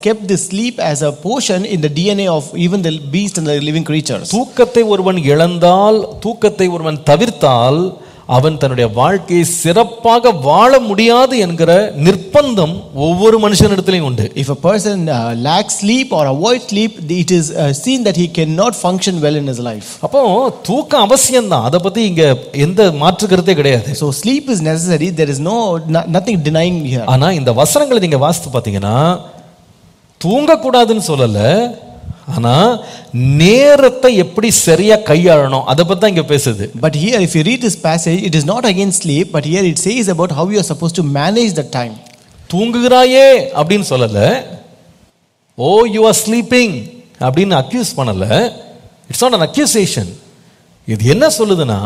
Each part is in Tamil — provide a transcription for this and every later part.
kept this sleep as a portion in the DNA of even the beast and the living creatures. தூக்கத்தை ஒருவன் இழந்தால் தூக்கத்தை ஒருவன் தவிர்த்தால் அவன் தன்னுடைய வாழ்க்கையை சிறப்பாக வாழ முடியாது என்கிற நிர்பந்தம் ஒவ்வொரு மனுஷனிடத்திலையும் உண்டு If a person uh, lacks sleep or avoids sleep, it is uh, seen that he cannot function well in his life. அப்போ தூக்கம் அவசியம்தான் அதை பத்தி இங்க எந்த மாற்று கருத்தே கிடையாது So sleep is necessary. There is no, no nothing denying here. ஆனா இந்த வசனங்களை நீங்க வாசித்து பார்த்தீங்கன்னா தூங்கக்கூடாதுன்னு சொல்லல ஆனா நேரத்தை எப்படி சரியா கையாளணும் அதை பத்தி தான் இங்க பேசுது But here, if you read this passage, it is not against sleep, but here it says about how you are supposed to manage the time. தூங்குகிறாயே அப்படின்னு சொல்லல ஓ யூ ஆர் ஸ்லீப்பிங் அப்படின்னு அக்யூஸ் பண்ணல இட்ஸ் நாட் அன் அக்யூசேஷன் இது என்ன சொல்லுதுன்னா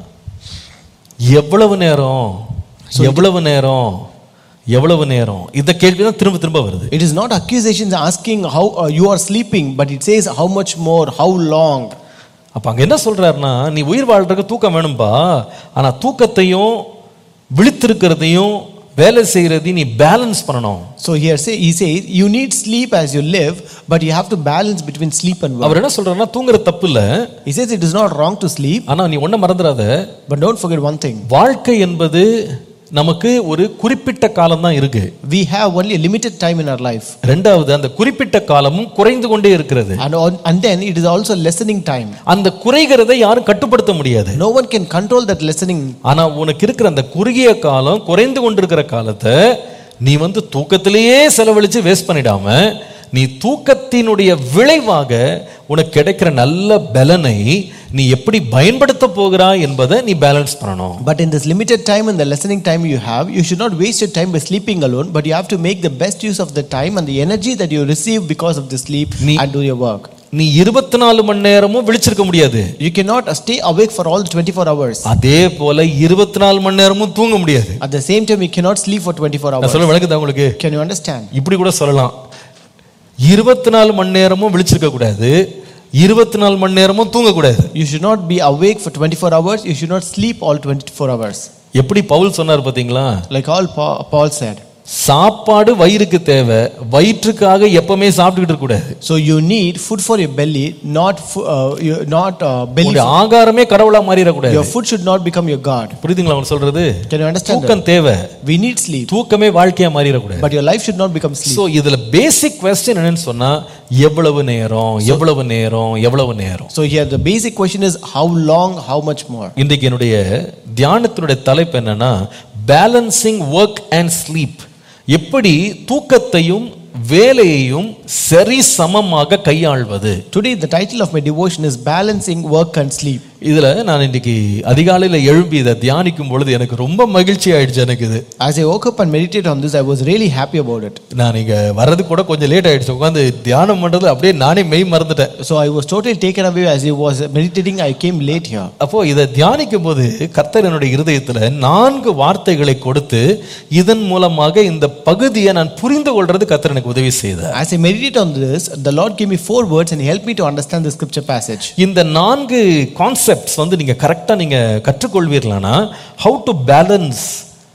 எவ்வளவு நேரம் எவ்வளவு நேரம் எவ்வளவு நேரம் இந்த கேள்வி தான் திரும்ப திரும்ப வருது It is not accusations asking how uh, you are sleeping, but it says how much more, how long. அப்ப அங்க என்ன சொல்றாருன்னா நீ உயிர் வாழ்றதுக்கு தூக்கம் வேணும்பா ஆனா தூக்கத்தையும் விழித்திருக்கிறதையும் வேலை செய்யறதையும் நீ பேலன்ஸ் பண்ணணும் So here say, he says, you need sleep as you live, but you have to balance between sleep and work. அவர் என்ன சொல்றாருன்னா தூங்குற தப்பு இல்ல He says it is not wrong to sleep, ஆனா நீ ஒன்ன மறந்துடாத but don't forget one thing. வாழ்க்கை என்பது நமக்கு ஒரு குறிப்பிட்ட காலம் தான் இருக்கு We have only a limited time in our life. ரெண்டாவது அந்த குறிப்பிட்ட காலமும் குறைந்து கொண்டே இருக்கிறது And, on, and then it is also lessening time. அந்த குறைகிறதை யாரும் கட்டுப்படுத்த முடியாது No one can control that lessening. ஆனா உனக்கு இருக்கிற அந்த குறுகிய காலம் குறைந்து கொண்டிருக்கிற காலத்தை நீ வந்து தூக்கத்திலேயே செலவழிச்சு வேஸ்ட் பண்ணிடாம நீ தூக்கத்தினுடைய விளைவாக உனக்கு கிடைக்கிற நல்ல பலனை நீ எப்படி பயன்படுத்த போகிறாய் என்பதை நீ பேலன்ஸ் பண்ணணும் But in this limited time and the lessening time you have, you should not waste your time by sleeping alone, but you have to make the best use of the time and the energy that you receive because of the sleep Nee- and do your work. நீ இருபத்தி நாலு மணி நேரமும் விழிச்சிருக்க முடியாது You cannot stay awake for all the 24 hours. அதே போல இருபத்தி நாலு மணி நேரமும் தூங்க முடியாது At the same time, you cannot sleep for 24 நான் hours. சொல்ல விளக்குதா உங்களுக்கு Can you understand? இப்படி கூட சொல்லலாம் இருபத்தி நாலு மணி நேரமும் விழிச்சிருக்க கூடாது இருபத்தி நாலு மணி நேரமும் தூங்கக்கூடாது You should not be awake for 24 hours. You should not sleep all 24 hours. எப்படி பவுல் சொன்னார் பாத்தீங்களா Like all Pa- Paul said. சாப்பாடு வயிறுக்கு தேவை வயிற்றுக்காக எப்பவுமே சாப்பிட்டுக்கிட்டு இருக்க கூடாது So you need food for your belly, not fo- uh, you- not uh, belly. உங்களுடைய ஆகாரமே கடவுளா மாறிடக்கூடாது Your food should not become your god. புரியுதுங்களா அவன் சொல்றது Can you understand? That? தூக்கம் தேவை We need sleep, தூக்கமே வாழ்க்கையா மாறிடக்கூடாது but your life should not become sleep. So இதுல பேசிக் கொஸ்டின் என்னன்னு சொன்னா எவ்வளவு நேரம் எவ்வளவு நேரம் எவ்வளவு நேரம் So here the basic question is how long, how much more. இன்றைக்கு என்னுடைய தியானத்தினுடைய தலைப்பு என்னன்னா பேலன்சிங் ஒர்க் அண்ட் ஸ்லீப் எப்படி தூக்கத்தையும் வேலையையும் சரி சமமாக கையாள்வது Today the title of my devotion is balancing work and sleep. இதுல நான் இன்னைக்கு அதிகாலையில எழும்பி இதை தியானிக்கும் பொழுது எனக்கு ரொம்ப மகிழ்ச்சி ஆயிடுச்சு எனக்கு இது As I woke up and meditated on this, I was really happy about it. நான் இங்க வர்றது கூட கொஞ்சம் லேட் ஆயிடுச்சு உட்காந்து தியானம் பண்றது அப்படியே நானே மெய் மறந்துட்டேன் So I was totally taken away as I was meditating. I came late here. அப்போ இதை தியானிக்கும் போது கர்த்தர் என்னுடைய இருதயத்துல நான்கு வார்த்தைகளை கொடுத்து இதன் மூலமாக இந்த பகுதியை நான் புரிந்து கொள்றது கர்த்தர் எனக்கு உதவி செய்தார் As I meditate on this, the Lord gave me four words and He helped me to understand the scripture passage. இந்த நான்கு கான்செப்ட்ஸ் வந்து நீங்க கரெக்டா நீங்க கற்றுக்கொள்வீர்களானா how to balance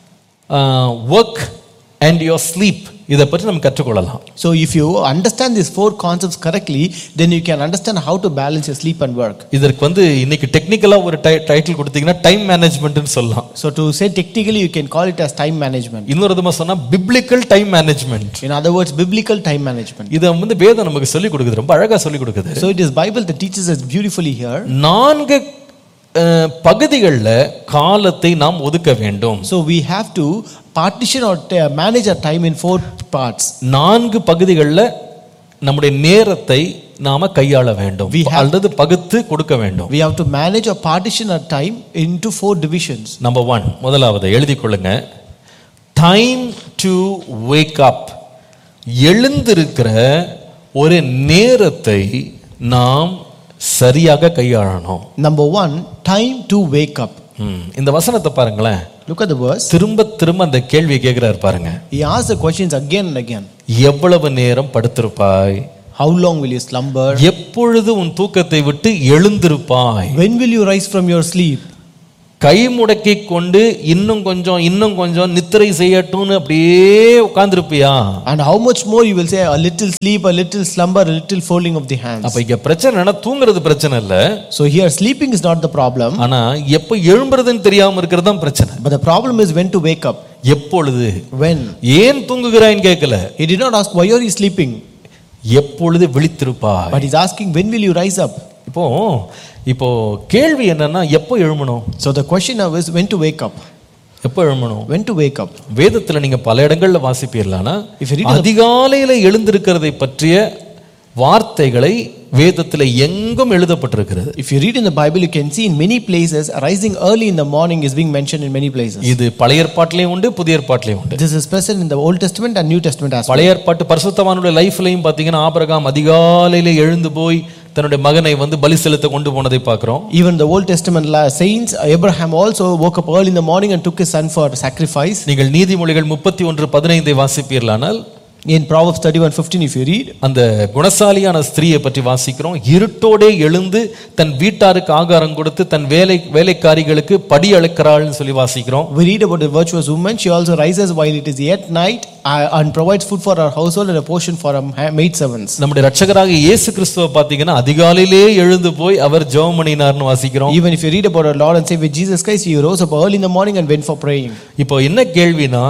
work and your sleep இதை பற்றி நம்ம கற்றுக்கொள்ளலாம் So if you understand these four concepts correctly, then you can understand how to balance your sleep and work. இதற்கு வந்து இன்னைக்கு டெக்னிக்கலா ஒரு டைட்டில் கொடுத்தீங்கன்னா டைம் மேனேஜ்மெண்ட்னு சொல்லலாம் So to say technically, you can call it as time management. இன்னொரு விதமா சொன்னா biblical time management In other words, biblical time management. இதை வந்து வேதம் நமக்கு சொல்லிக் கொடுக்குது ரொம்ப அழகா சொல்லிக் கொடுக்குது So it is Bible that teaches us beautifully here. நான்கு பகுதிகளில் காலத்தை நாம் ஒதுக்க வேண்டும் So we have to partition or t- manage our time in four parts. நான்கு பகுதிகளில் நம்முடைய நேரத்தை நாம கையாள வேண்டும் We have- அல்லது பகுத்து கொடுக்க வேண்டும் We have to manage or partition our time into four divisions. Number one முதலாவது எழுதி கொள்ளுங்க டைம் டு வேக் அப் எழுந்திருக்கிற ஒரு நேரத்தை நாம் சரியாக கையாளணும் Number one, time to wake up. ம், இந்த வசனத்தை பாருங்களேன் Look at the verse. திரும்ப திரும்ப அந்த கேள்வியை கேட்கிறாரு பாருங்க He asks the questions again and again. எவ்வளவு நேரம் படுத்திருப்பாய் How long will you slumber? எப்பொழுது உன் தூக்கத்தை விட்டு எழுந்திருப்பாய் When will you rise from your sleep? கை முடக்கி கொண்டு இன்னும் கொஞ்சம் இன்னும் கொஞ்சம் நித்திரை செய்யட்டும்னு அப்படியே உட்கார்ந்திருப்பியா And how much more you will say a little sleep, a little slumber, a little folding of the hands. அப்ப இங்க பிரச்சனை என்ன தூங்குறது பிரச்சனை இல்ல So here sleeping is not the problem, ஆனா எப்ப எழும்புறதுன்னு தெரியாம இருக்கிறது தான் பிரச்சனை but the problem is when to wake up. எப்பொழுது When? ஏன் தூங்குகிறாய்ன்னு கேட்கல He did not ask why are you sleeping, எப்பொழுது விழித்திருப்பா but he's asking when will you rise up. இப்போ இப்போ கேள்வி என்னன்னா எப்போ எழுமணும் So the question now is when to wake up. எப்போ எழுமணும் When to wake up. வேதத்துல நீங்க பல இடங்கள்ல வாசிப்பீர்களானா If you read the- அதிகாலையில எழுந்திருக்கிறதை பற்றிய வார்த்தைகளை வேதத்துல எங்கும் எழுதப்பட்டிருக்கிறது If you read in the Bible, you can see in many places rising early in the morning is being mentioned in many places. இது பழைய ஏற்பாட்டிலையும் உண்டு புதிய ஏற்பாட்டிலையும் உண்டு This is present in the Old Testament and New Testament as well. பழைய ஏற்பாட்டு பரிசுத்தவானுடைய லைஃப்லையும் பார்த்தீங்கன்னா ஆபிரகாம் அதிகாலையில எழுந்து போய் தன்னுடைய மகனை வந்து பலி செலுத்த கொண்டு போனதை பார்க்கிறோம் Even the Old Testament la- saints, Abraham also woke up early in the morning and took his son for sacrifice. நீங்கள் நீதிமொழிகள் முப்பத்தி ஒன்று பதினைந்தை வாசிப்பீர்களானால் In Proverbs 31 15, if you read, அந்த குணசாலியான ஸ்திரீயை பற்றி வாசிக்கிறோம் இருட்டோடே எழுந்து தன் வீட்டாருக்கு ஆகாரம் கொடுத்து தன் வேலை வேலைக்காரிகளுக்கு படி அழைக்கிறாள்னு சொல்லி வாசிக்கிறோம் we read about the virtuous woman. She also rises while it is yet night uh, and provides food for her household and a portion for her ma- maid servants. நம்முடைய ரட்சகராக இயேசு கிறிஸ்துவ பார்த்தீங்கன்னா அதிகாலையிலே எழுந்து போய் அவர் ஜெபம் பண்ணினார்னு வாசிக்கிறோம் Even if you read about our Lord and Savior Jesus Christ, he rose up early in the morning and went for praying. இப்போ என்ன கேள்வினா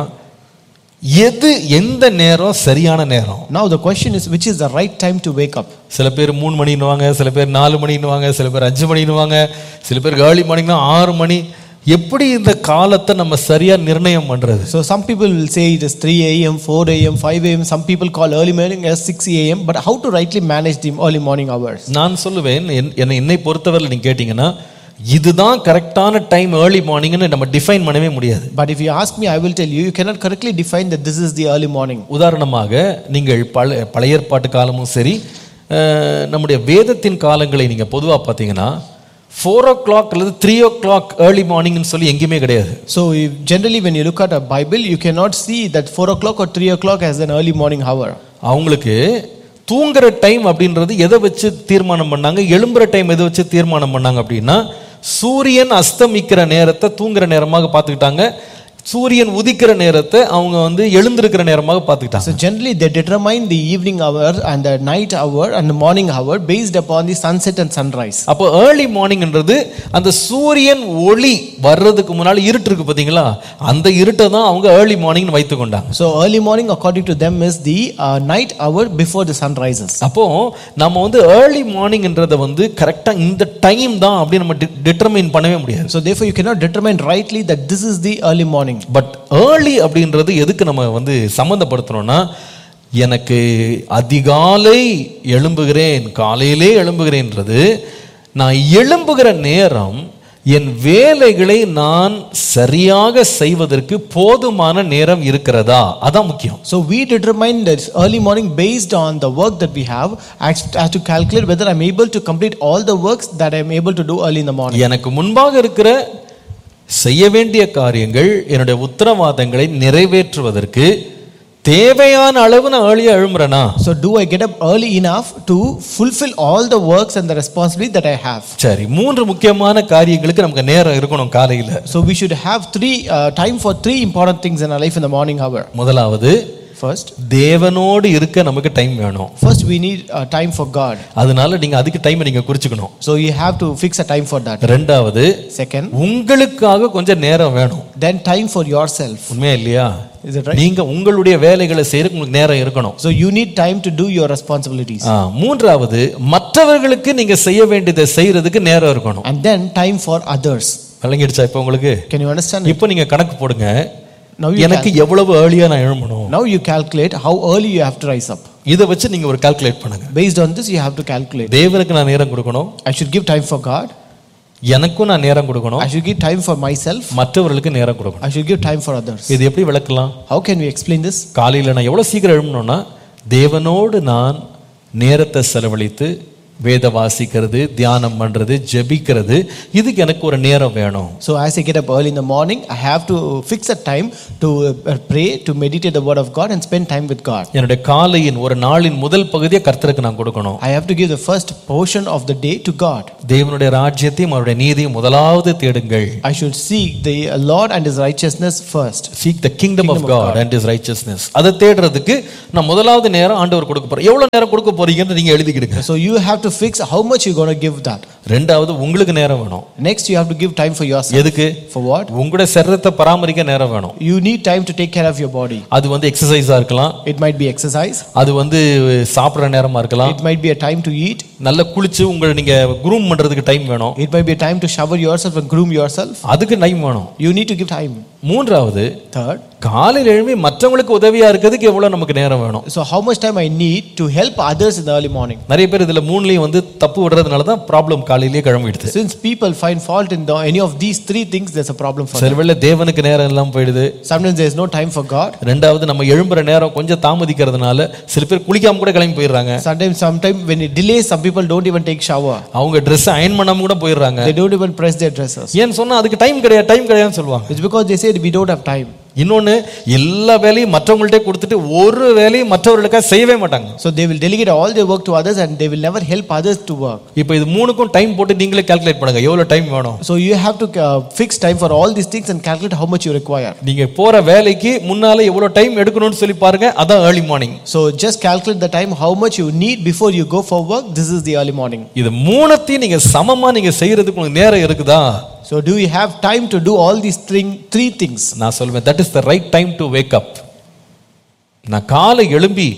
எது எந்த நேரம் சரியான நேரம் Now the question is, which is the right time to wake up? சில பேர் மூணு மணின்னுவாங்க சில பேர் நாலு மணின்னுவாங்க சில பேர் அஞ்சு மணின்னுவாங்க சில பேர் ஏர்லி மார்னிங்னா ஆறு மணி எப்படி இந்த காலத்தை நம்ம சரியா நிர்ணயம் பண்றது So some people will say it is 3 a.m., 4 a.m., 5 a.m. Some people call early morning as 6 a.m. But how to rightly manage the early morning hours? நான் சொல்லுவேன் என்- என்னை என்னை பொறுத்தவரை நீங்க கேட்டீங்கன்னா இதுதான் கரெக்டான டைம் ஏர்லி மார்னிங்னு நம்ம டிஃபைன் பண்ணவே முடியாது But if you ask me, I will tell you, you cannot correctly define that this is the early morning. உதாரணமாக நீங்கள் பழைய பழைய ஏற்பாட்டு காலமும் சரி அஹ், நம்முடைய வேதத்தின் காலங்களை நீங்க பொதுவா பார்த்தீங்கன்னா ஃபோர் ஓ கிளாக் அல்லது த்ரீ ஓ கிளாக் ஏர்லி மார்னிங்னு சொல்லி எங்கேயுமே கிடையாது So if, generally, when you look at a Bible, you cannot see that 4 o'clock or 3 o'clock as an early morning hour. அவங்களுக்கு தூங்குற டைம் அப்படின்றது எதை வச்சு தீர்மானம் பண்ணாங்க எழும்புற டைம் எதை வச்சு தீர்மானம் பண்ணாங்க அப்படின்னா சூரியன் அஸ்தமிக்கிற நேரத்தை தூங்குற நேரமாக பார்த்துக்கிட்டாங்க சூரியன் உதிக்கிற நேரத்தை அவங்க வந்து எழுந்திருக்கிற நேரமாக பார்த்துக்கிட்டாங்க So generally, they determine the evening hour and the night hour and the morning hour based upon the sunset and sunrise. அப்போ ஏர்லி மார்னிங்ன்றது அந்த சூரியன் ஒளி வர்றதுக்கு முன்னால் இருட்டு இருக்கு பார்த்தீங்களா அந்த இருட்டை தான் அவங்க ஏர்லி மார்னிங்னு வைத்து கொண்டாங்க So early morning, according to them, is the uh, night hour before the sun rises. அப்போ நம்ம வந்து ஏர்லி மார்னிங்ன்றதை வந்து கரெக்டாக இந்த டைம் தான் அப்படி நம்ம டிட்டர்மைன் பண்ணவே முடியாது So therefore, you cannot determine rightly that this is the early morning. But early அப்படின்றது எதுக்கு நம்ம வந்து சம்மந்தப்படுத்துறோம்னா எனக்கு அதிகாலை எழும்புகிறேன் காலையிலே எழும்புகிறேன்றது நான் எழும்புகிற நேரம் என் வேலைகளை நான் சரியாக செய்வதற்கு போதுமான நேரம் இருக்கிறதா அதான் முக்கியம் So we determine that early morning based on the work that we have, as as to calculate whether I'm able to complete all the works that I'm able to do early in the morning. எனக்கு முன்பாக இருக்கிற செய்ய வேண்டிய காரியங்கள் என்னுடைய உத்தரவாதங்களை நிறைவேற்றுவதற்கு தேவையான அளவு நான் ஏர்லியா எழும்புறேனா So do I get up early enough to fulfill all the works and the responsibility that I have? சரி மூன்று முக்கியமான காரியங்களுக்கு நமக்கு நேரம் இருக்கணும் காலையில So we should have three uh, time for three important things in our life in the morning hour. முதலாவது First, தேவனோடு இருக்க நமக்கு டைம் வேணும் first we need uh, time for God. அதனால நீங்க அதுக்கு டைம் நீங்க குறிச்சுக்கணும் So you have to fix a time for that. ரெண்டாவது Second, உங்களுக்காக கொஞ்சம் நேரம் வேணும் then time for yourself. உண்மையா இல்லையா Is it right? நீங்க உங்களுடைய வேலைகளை செய்யறதுக்கு உங்களுக்கு நேரம் இருக்கணும் So you need time to do your responsibilities. ஆ, மூன்றாவது மற்றவர்களுக்கு நீங்க செய்ய வேண்டியதை செய்யறதுக்கு நேரம் இருக்கணும் And then time for others. விளங்கிடுச்சா இப்போ உங்களுக்கு Can you understand? இப்போ நீங்க கணக்கு போடுங்க Now you, எனக்கு எவ்வளவு ஏர்லியா நான் எழும்பணும் now you calculate how early you have to rise up. இதை வச்சு நீங்க ஒரு கால்குலேட் பண்ணுங்க Based on this, you have to calculate. தேவனுக்கு நான் நேரம் கொடுக்கணும் I should give time for God. எனக்கும் நான் நேரம் கொடுக்கணும் I should give time for myself. மற்றவர்களுக்கு நேரம் கொடுக்கணும் I should give time for others. இது எப்படி விளக்கலாம் How can we explain this? காலையில் நான் எவ்வளோ சீக்கிரம் எழும்பணும்னா தேவனோடு நான் நேரத்தை செலவழித்து வேத வாசிக்கிறது தியானம் பண்றது ஜெபிக்கிறது இதுக்கு எனக்கு ஒரு நேரம் வேணும் So as I get up early in the morning, I have to fix a time to uh, pray, to meditate the word of God and spend time with God. என்னுடைய காலையின் ஒரு நாளின் முதல் பகுதியை கர்த்தருக்கு நான் கொடுக்கணும் I have to give the first portion of the day to God. தேவனுடைய ராஜ்யத்தையும் அவருடைய நீதியும் முதலாவது தேடுங்கள் I should seek the uh, Lord and His righteousness first. Seek the kingdom of God and his righteousness அதை தேடுறதுக்கு நான் முதலாவது நேரம் ஆண்டவர் கொடுக்க போறேன் எவ்வளவு நேரம் கொடுக்க போறீங்கன்னு நீங்க எழுதிக்கிடுங்க So you have to fix how much you're going to give that. ரெண்டாவது உங்களுக்கு நேரம் வேணும் Next, you have to give time for yourself. எதுக்கு For what? உங்களுடைய சரீரத்தை பராமரிக்க நேரம் வேணும் You need time to take care of your body. அது வந்து எக்ஸசைஸா இருக்கலாம் It might be exercise. அது வந்து சாப்பிடுற நேரமா இருக்கலாம் It might be a time to eat. நல்லா குளிச்சு உங்களை நீங்க குரூம் பண்றதுக்கு டைம் வேணும் It might be a time to shower yourself and groom yourself. அதுக்கு டைம் வேணும் You need to give time. மூன்றாவது Third, காலையில் எழும்பி மற்றவங்களுக்கு உதவியா இருக்கிறதுக்கு எவ்வளவு நமக்கு நேரம் வேணும் so how much time I need to help others in the early morning? நிறைய பேர் இதுல மூணுலயும் வந்து தப்பு விடுறதுனால தான் ப்ராப்ளம் காலையிலேயே கிளம்பிடுது Since people find fault in the, any of these three things, there's a problem for them. சில வேளை தேவனுக்கு நேரம் எல்லாம் போயிடுது Sometimes there's no time for God. ரெண்டாவது நம்ம எழும்புற நேரம் கொஞ்சம் தாமதிக்கிறதுனால சில பேர் குளிக்காம கூட கிளம்பி போயிடுறாங்க Sometimes, sometimes when it delays, some people don't even take shower. அவங்க Dress அயன் பண்ணாம கூட போயிடுறாங்க They don't even press their dresses. ஏன்னு சொன்னா அதுக்கு டைம் கிடையாது டைம் கிடையாதுன்னு சொல்லுவாங்க It's because they said we don't have time. இன்னொன்னு எல்லா வேலையும் மற்றவங்கள்ட்ட கொடுத்துட்டு ஒரு வேலையும் மற்றவர்களுக்காக செய்யவே மாட்டாங்க So they will delegate all their work to others and they will never help others to work. இப்போ இது மூணுக்கும் டைம் போட்டு நீங்களே கால்குலேட் பண்ணுங்க எவ்வளவு டைம் வேணும் So you have to uh, fix time for all these things and calculate how much you require. நீங்க போற வேலைக்கு முன்னால எவ்வளவு டைம் எடுக்கணும்னு சொல்லி பாருங்க அதான் early morning So just calculate the time how much you need before you go for work. This is the early morning. இது மூணத்தையும் நீங்க சமமா நீங்க செய்யறதுக்கு உங்களுக்கு நேரம் இருக்குதா So do you have time to do all these thing, three things? நான் சொல்வேன் that is the right time to wake up நான் காலை எழும்பி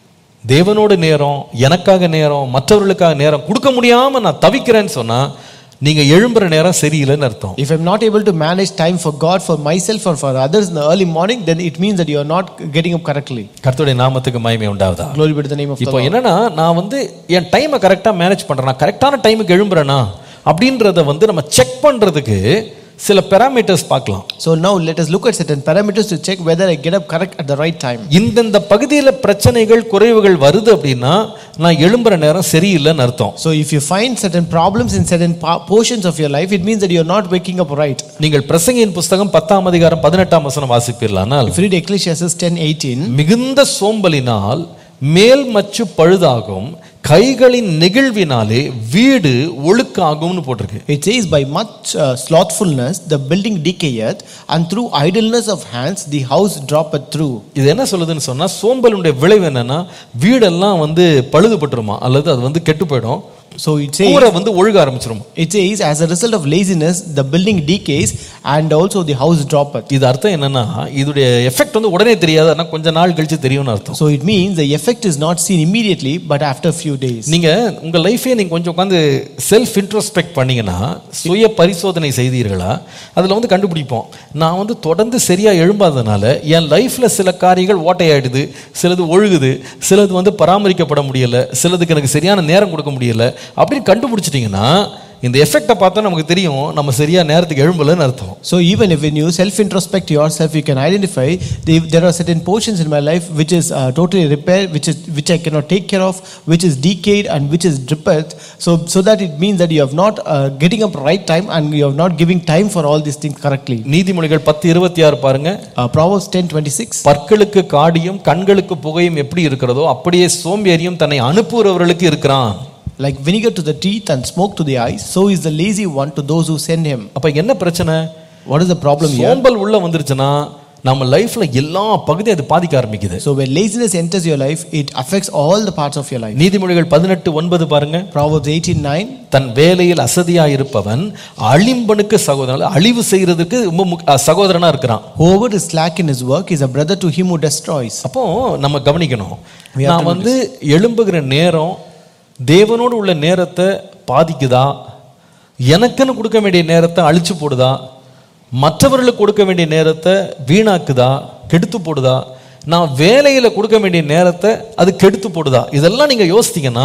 தேவனோட நேரம் எனக்காக நேரம் மற்றவர்களுக்காக நேரம் கொடுக்க முடியாம நான் தவிக்கிறேன்னு சொன்னா நீங்க எழும்புற நேரம் சரியில்லைன்னு அர்த்தம் If I'm not able to manage time for God, for myself, or for others in the early morning, then it means that you are not getting up correctly. கர்த்தருடைய நாமத்துக்கு மகிமை உண்டாவதா Glory be to the name of the இப்போ Lord. என்னன்னா நான் வந்து என் டைமை கரெக்டாக மேனேஜ் பண்றேன் கரெக்டான டைமுக்கு எழும்புறேனா அப்படின்றத வந்து நம்ம செக் பண்றதுக்கு சில பெராமீட்டர்ஸ் பார்க்கலாம் So now let us look at certain parameters to check whether I get up correct at the right time. இந்தந்த பகுதியில் பிரச்சனைகள் குறைவுகள் வருது அப்படின்னா நான் எழும்புற நேரம் சரியில்லைன்னு அர்த்தம் So if you find certain problems in certain pa- portions of your life, it means that you are not waking up right. நீங்கள் பிரசங்கியின் புஸ்தகம் பத்தாம் அதிகாரம் பதினெட்டாம் வசனம் வாசிப்பீர்களானால் If you read Ecclesiastes 10:18, மிகுந்த சோம்பலினால் மேல் மச்சு பழுதாகும் கைகளின் நெகிழ்வினாலே வீடு ஒழுக்காகும்னு போட்டிருக்கு it says, By much uh, slothfulness the building decayeth, and through idleness of hands the house droppeth through. இது என்ன சொல்லுதுன்னு சொன்னா சோம்பலுடைய விளைவு என்னன்னா வீடெல்லாம் வந்து பழுதுபட்டுருமா அல்லது அது வந்து கெட்டு போயிடும் So it says, கூரை வந்து ஒழுக ஆரம்பிச்சிருமா it says, as a result of laziness, the building decays, and also the house droppeth. இது அர்த்தம் என்னன்னா இதோடைய எஃபெக்ட் வந்து உடனே தெரியாது ஆனா கொஞ்ச நாள் கழிச்சு தெரியும்னு அர்த்தம் So it means the effect is not seen immediately, but after a few days. நீங்க உங்க லைஃபே நீங்க கொஞ்சம் உட்காந்து செல்ஃப் இன்ட்ரோஸ்பெக்ட் பண்ணீங்கன்னா சுய பரிசோதனை செய்தீர்களா அதுல வந்து கண்டுபிடிப்போம் நான் வந்து தொடர்ந்து சரியா எழும்பாததுனால என் லைஃப்ல சில காரியங்கள் ஓட்டையாயிடுது சிலது ஒழுகுது சிலது வந்து பராமரிக்கப்பட முடியல சிலதுக்கு எனக்கு சரியான நேரம் கொடுக்க முடியல அப்படின்னு கண்டுபிடிச்சிட்டீங்கன்னா இந்த எஃபெக்டை பார்த்தா நமக்கு தெரியும் நம்ம சரியா நேரத்துக்கு எழும்பலன்னு அர்த்தம் So even if when you self-introspect yourself, you can identify the, there are certain portions in my life which is uh, totally repaired, which is which I cannot take care of, which is decayed and which is dripped. So so that it means that you have not uh, getting up right time and you are not giving time for all these things correctly. நீதிமொழிகள் பத்து இருபத்தி ஆறு பாருங்க Uh, Proverbs 10:26. பற்களுக்கு காடியும் கண்களுக்கு புகையும் எப்படி இருக்கிறதோ அப்படியே சோம்பேறியும் தன்னை அனுப்புகிறவர்களுக்கு இருக்கிறான் Like vinegar to the teeth and smoke to the eyes, so is the lazy one to those who send him. அப்ப என்ன பிரச்சனை What is the problem here? சோம்பல் உள்ள வந்துருச்சுன்னா நம்ம லைஃப்ல எல்லா பகுதியும் அது பாதிக்க ஆரம்பிக்குது So when laziness enters your life, it affects all the parts of your life. நீதிமொழிகள் பதினெட்டு ஒன்பது பாருங்க Proverbs 18:9. தன் வேலையில் அசதியா இருப்பவன் அழிம்பனுக்கு சகோதரன் அழிவு செய்யறதுக்கு ரொம்ப முக்- அஹ் சகோதரனா இருக்கிறான் Whoever is slack in his work is a brother to him who destroys. அப்போ நம்ம கவனிக்கணும் We have நான் to வந்து எழும்புகிற நேரம் தேவனோடு உள்ள நேரத்தை பாதிக்குதா எனக்குன்னு கொடுக்க வேண்டிய நேரத்தை அழிச்சு போடுதா மற்றவர்களுக்கு கொடுக்க வேண்டிய நேரத்தை வீணாக்குதா கெடுத்து போடுதா நான் வேலையில கொடுக்க வேண்டிய நேரத்தை அது கெடுத்து போடுதா இதெல்லாம் நீங்க யோசித்தீங்கன்னா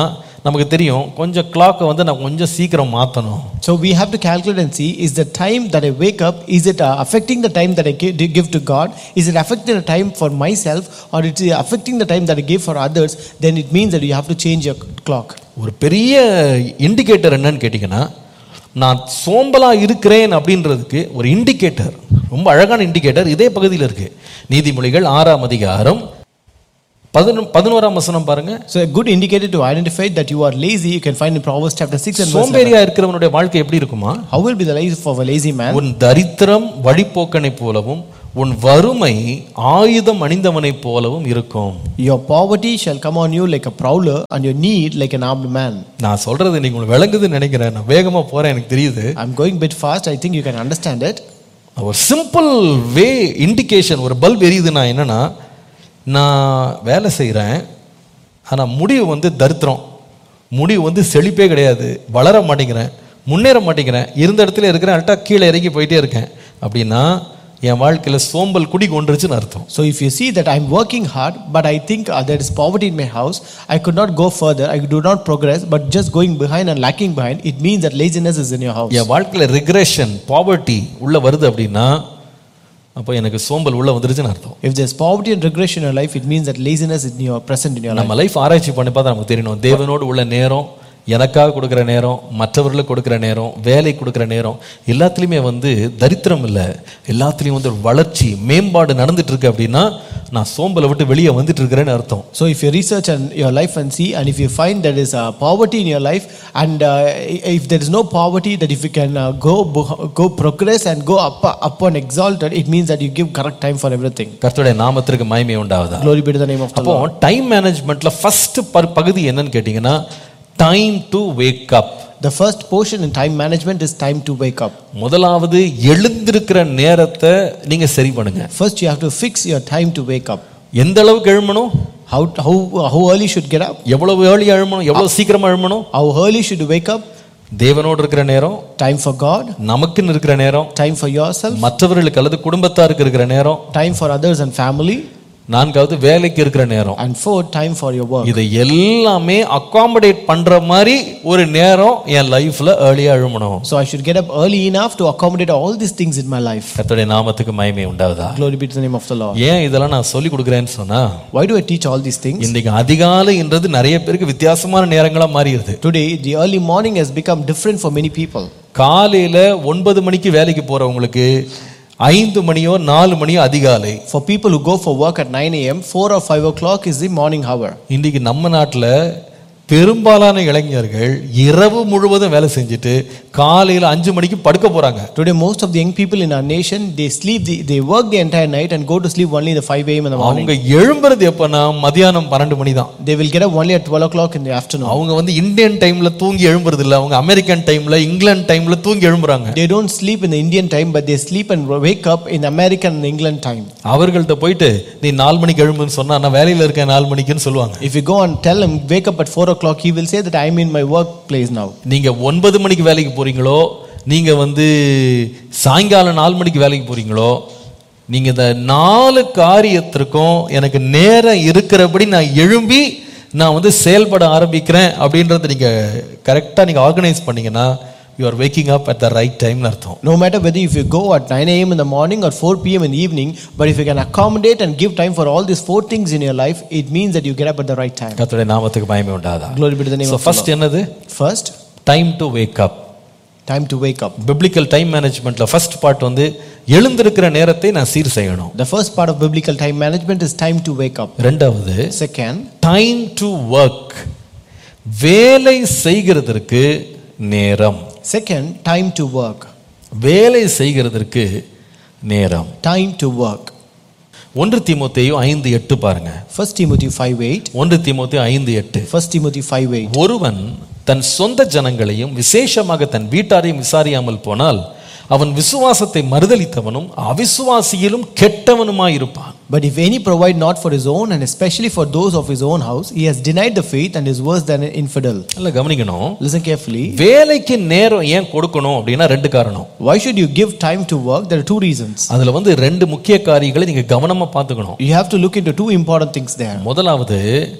நமக்கு தெரியும் கொஞ்சம் கிளாக்கை வந்து நான் கொஞ்சம் சீக்கிரம் மாற்றணும் So we have to calculate and see is the time that I wake up, is it uh, affecting the time that I gi- give to God? Is it affecting the time for myself or it is affecting the time that I give for others? Then it means that you have to change your clock. ஒரு பெரிய இண்டிகேட்டர் என்னன்னு கேட்டிங்கன்னா நான் சோம்பலா இருக்கிறேன் அப்படின்றதுக்கு ஒரு இண்டிகேட்டர் ரொம்ப அழகான இண்டிகேட்டர் இதே பகுதியில் இருக்கு நீதிமொழிகள் ஆறாம் அதிகாரம் பதினொ பதினோராம் வசனம் பாருங்க So a good indicator to identify that you are lazy, you can find in Proverbs chapter 6 and verse 11. சோம்பேறியா இருக்கிறவனுடைய வாழ்க்கை எப்படி இருக்குமா How will be the life of a lazy man? உன் தரித்திரம் வழிப்போக்கனைப் போலவும் உன் வறுமை ஆயுதம் அணிந்தவனைப் போலவும் இருக்கும் Your poverty shall come on you like a prowler and your need like an armed man. நான் சொல்றது நீங்க உங்களுக்கு விளங்குதுன்னு நினைக்கிறேன் நான் வேகமா போறேன் எனக்கு தெரியுது I'm going a bit fast, I think you can understand it. ஒரு சிம்பிள் வே இண்டிகேஷன் ஒரு பல்ப் எரியுதுன்னா என்னன்னா நான் வேலை செய்கிறேன் ஆனால் முடிவு வந்து தரித்திரம் முடிவு வந்து செழிப்பே கிடையாது வளர மாட்டேங்கிறேன் முன்னேற மாட்டேங்கிறேன் இருந்த இடத்துல இருக்கிறேன் அல்ட்டா கீழே இறங்கி போயிட்டே இருக்கேன் அப்படின்னா என் வாழ்க்கையில் சோம்பல் குடி கொண்டுருச்சுன்னு அர்த்தம் So if you see that I'm working hard, but I think uh, there is poverty in my house, I could not go further, I do not progress, but just going behind and lacking behind, it means that laziness is in your house. என் வாழ்க்கையில் ரிக்ரெஷன் பாவர்ட்டி உள்ள வருது அப்படின்னா அப்போ எனக்கு சோம்பல் உள்ள வந்துருச்சுன்னு அர்த்தம் If there's poverty and regression in your life, it means that laziness is in your present in your life. நம்ம லைஃப் ஆராய்ச்சி பண்ணி பார்த்தா நமக்கு தெரியணும் தேவனோடு உள்ள நேரம் எனக்காக கொடுக்குற நேரம் மற்றவர்களுக்கு கொடுக்குற நேரம் வேலை கொடுக்குற நேரம் எல்லாத்துலேயுமே வந்து தரித்திரம் இல்லை எல்லாத்துலேயும் வந்து ஒரு வளர்ச்சி மேம்பாடு நடந்துட்டு இருக்கு அப்படின்னா நான் சோம்பலை விட்டு வெளியே வந்துட்டு இருக்கிறேன்னு அர்த்தம் So if you research and your life and see, and if you find there is uh, poverty in your life, and uh, if there is no poverty, that if you can uh, go bo- go progress and go up up and exalted, it means that you give correct time for everything. கர்த்தருடைய நாமத்திற்கு மகிமை உண்டாவதா Glory be to the name of the அப்போ Lord. டைம் மேனேஜ்மெண்ட்ல ஃபர்ஸ்ட் பகுதி என்னன்னு கேட்டிங்கன்னா time to wake up The first portion in time management is time to wake up. முதலாவது எழுந்திருக்கிற நேரத்தை நீங்க சரி பண்ணுங்க First, you have to fix your time to wake up. எந்த அளவுக்கு எழுமணும் How, how, how early should get up? எவ்வளவு ஏர்லி எழுமணும் எவ்வளவு சீக்கிரமா எழுமணும் How early should you wake up? தேவனோடு இருக்கிற நேரம் Time for God, நமக்குன்னு இருக்கிற நேரம் time for yourself, மற்றவர்களுக்கு அல்லது குடும்பத்தாருக்கு இருக்கிற நேரம் time for others and family, நான்காவது வேலைக்கு இருக்கிற நேரம் and fourth, time for your work. இதை எல்லாமே அகாமடேட் பண்ற மாதிரி ஒரு நேரம் என் லைஃப்ல ஏர்லியா எழுமணும் So I should get up early enough to accommodate all these things in my life. கர்த்தருடைய நாமத்துக்கு மகிமை உண்டாவதா Glory be to the name of the Lord. ஏன் இதெல்லாம் நான் சொல்லி கொடுக்குறேன்னு சொன்னா Why do I teach all these things? இன்னைக்கு அதிகாலைன்றது நிறைய பேருக்கு வித்தியாசமான நேரங்களா மாறிடுது Today, the early morning has become different for many people. காலையில ஒன்பது மணிக்கு வேலைக்கு போறவங்களுக்கு ஐந்து மணியோ நாலு மணியோ அதிகாலை For people who go for work at 9 a.m., 4 or 5 o'clock is the morning hour. இன்னைக்கு நம்ம நாட்டில் பெரும்பாலான இளைஞர்கள் இரவு முழுவதும் வேலை செஞ்சுட்டு காலையில் அஞ்சு மணிக்கு படுக்க போறாங்க Today, most of the young people in our nation, they sleep, the, they work the entire night and go to sleep only in the 5 a.m. in the morning. அவங்க எழும்புறது எப்பன்னா மதியானம் பன்னெண்டு மணி தான் They will get up only at 12 o'clock in the afternoon. அவங்க வந்து இந்தியன் டைம்ல தூங்கி எழும்புறது இல்ல அவங்க அமெரிக்கன் டைம்ல இங்கிலாந்து டைம்ல தூங்கி எழும்புறாங்க They don't sleep in the Indian time, but they sleep and wake up in American and England time. அவர்கள்ட்ட போயிட்டு நீ நாலு மணிக்கு எழும்புன்னு சொன்னா நான் வேலையில இருக்கேன் நாலு மணிக்குன்னு சொல்லுவாங்க If you go and tell him, wake up at 4 o'clock, he will say that I'm in my workplace now. நீங்க ஒன்பது மணிக்கு வேலைக்கு போறீங்களோ நீங்க வந்து சாயங்காலம் நாலு மணிக்கு வேலைக்கு போறீங்களோ நீங்க இந்த நாலு காரியத்திற்கும் எனக்கு நேரம் இருக்கிறபடி நான் எழும்பி நான் வந்து செயல்பட ஆரம்பிக்கிறேன் அப்படின்றத நீங்க கரெக்டா நீங்க ஆர்கனைஸ் பண்ணீங்கன்னா you are waking up at the right டைம்னு அர்த்தம் No matter whether if you go at 9 a.m. in the morning or 4 p.m. in the evening, but if you can accommodate and give time for all these four things in your life, it means that you get up at the right time. கர்த்தருடைய நாமத்துக்கு பயமே உண்டாதா Glory be to the name so of the first என்னது Lord. First, time to wake up time to wake up. Biblical time மேனேஜ்மெண்ட்ல ஃபர்ஸ்ட் பார்ட் வந்து எழுந்திருக்கிற நேரத்தை நான் சீர் செய்யணும் The first part of biblical time management is time to wake up. ரெண்டாவது Second, டைம் டு ஒர்க் வேலை செய்கிறதற்கு நேரம் second, time to work. வேலை செய்கிறதற்கு நேரம் Time to work. ஒன்று தீமோத்தேயு ஐந்து எட்டு பாருங்க 1 Timothy 5 8. ஒன்று தீமோத்தேயு ஐந்து எட்டு 1 Timothy 5 8. ஒருவன் தன் சொந்த ஜனங்களையும் விசேஷமாக தன் வீட்டாரையும் விசாரியாமல் போனால் அவன் விசுவாசத்தை மறுதலித்தவனும் அவிசுவாசியிலும் கெட்டவனுமாயிருப்பான் But if any provide not for his own, and especially for those of his own house, he has denied the faith and is worse than an infidel. நல்லா கவனிக்கணும் Listen carefully. வேலைக்கு நேரம் ஏன் கொடுக்கணும் அப்படின்னா ரெண்டு காரணம் Why should you give time to work? There are two reasons. அதுல வந்து ரெண்டு முக்கிய காரியங்களை நீங்க கவனமா பார்த்துக்கணும் You have to look into two important things there. முதலாவது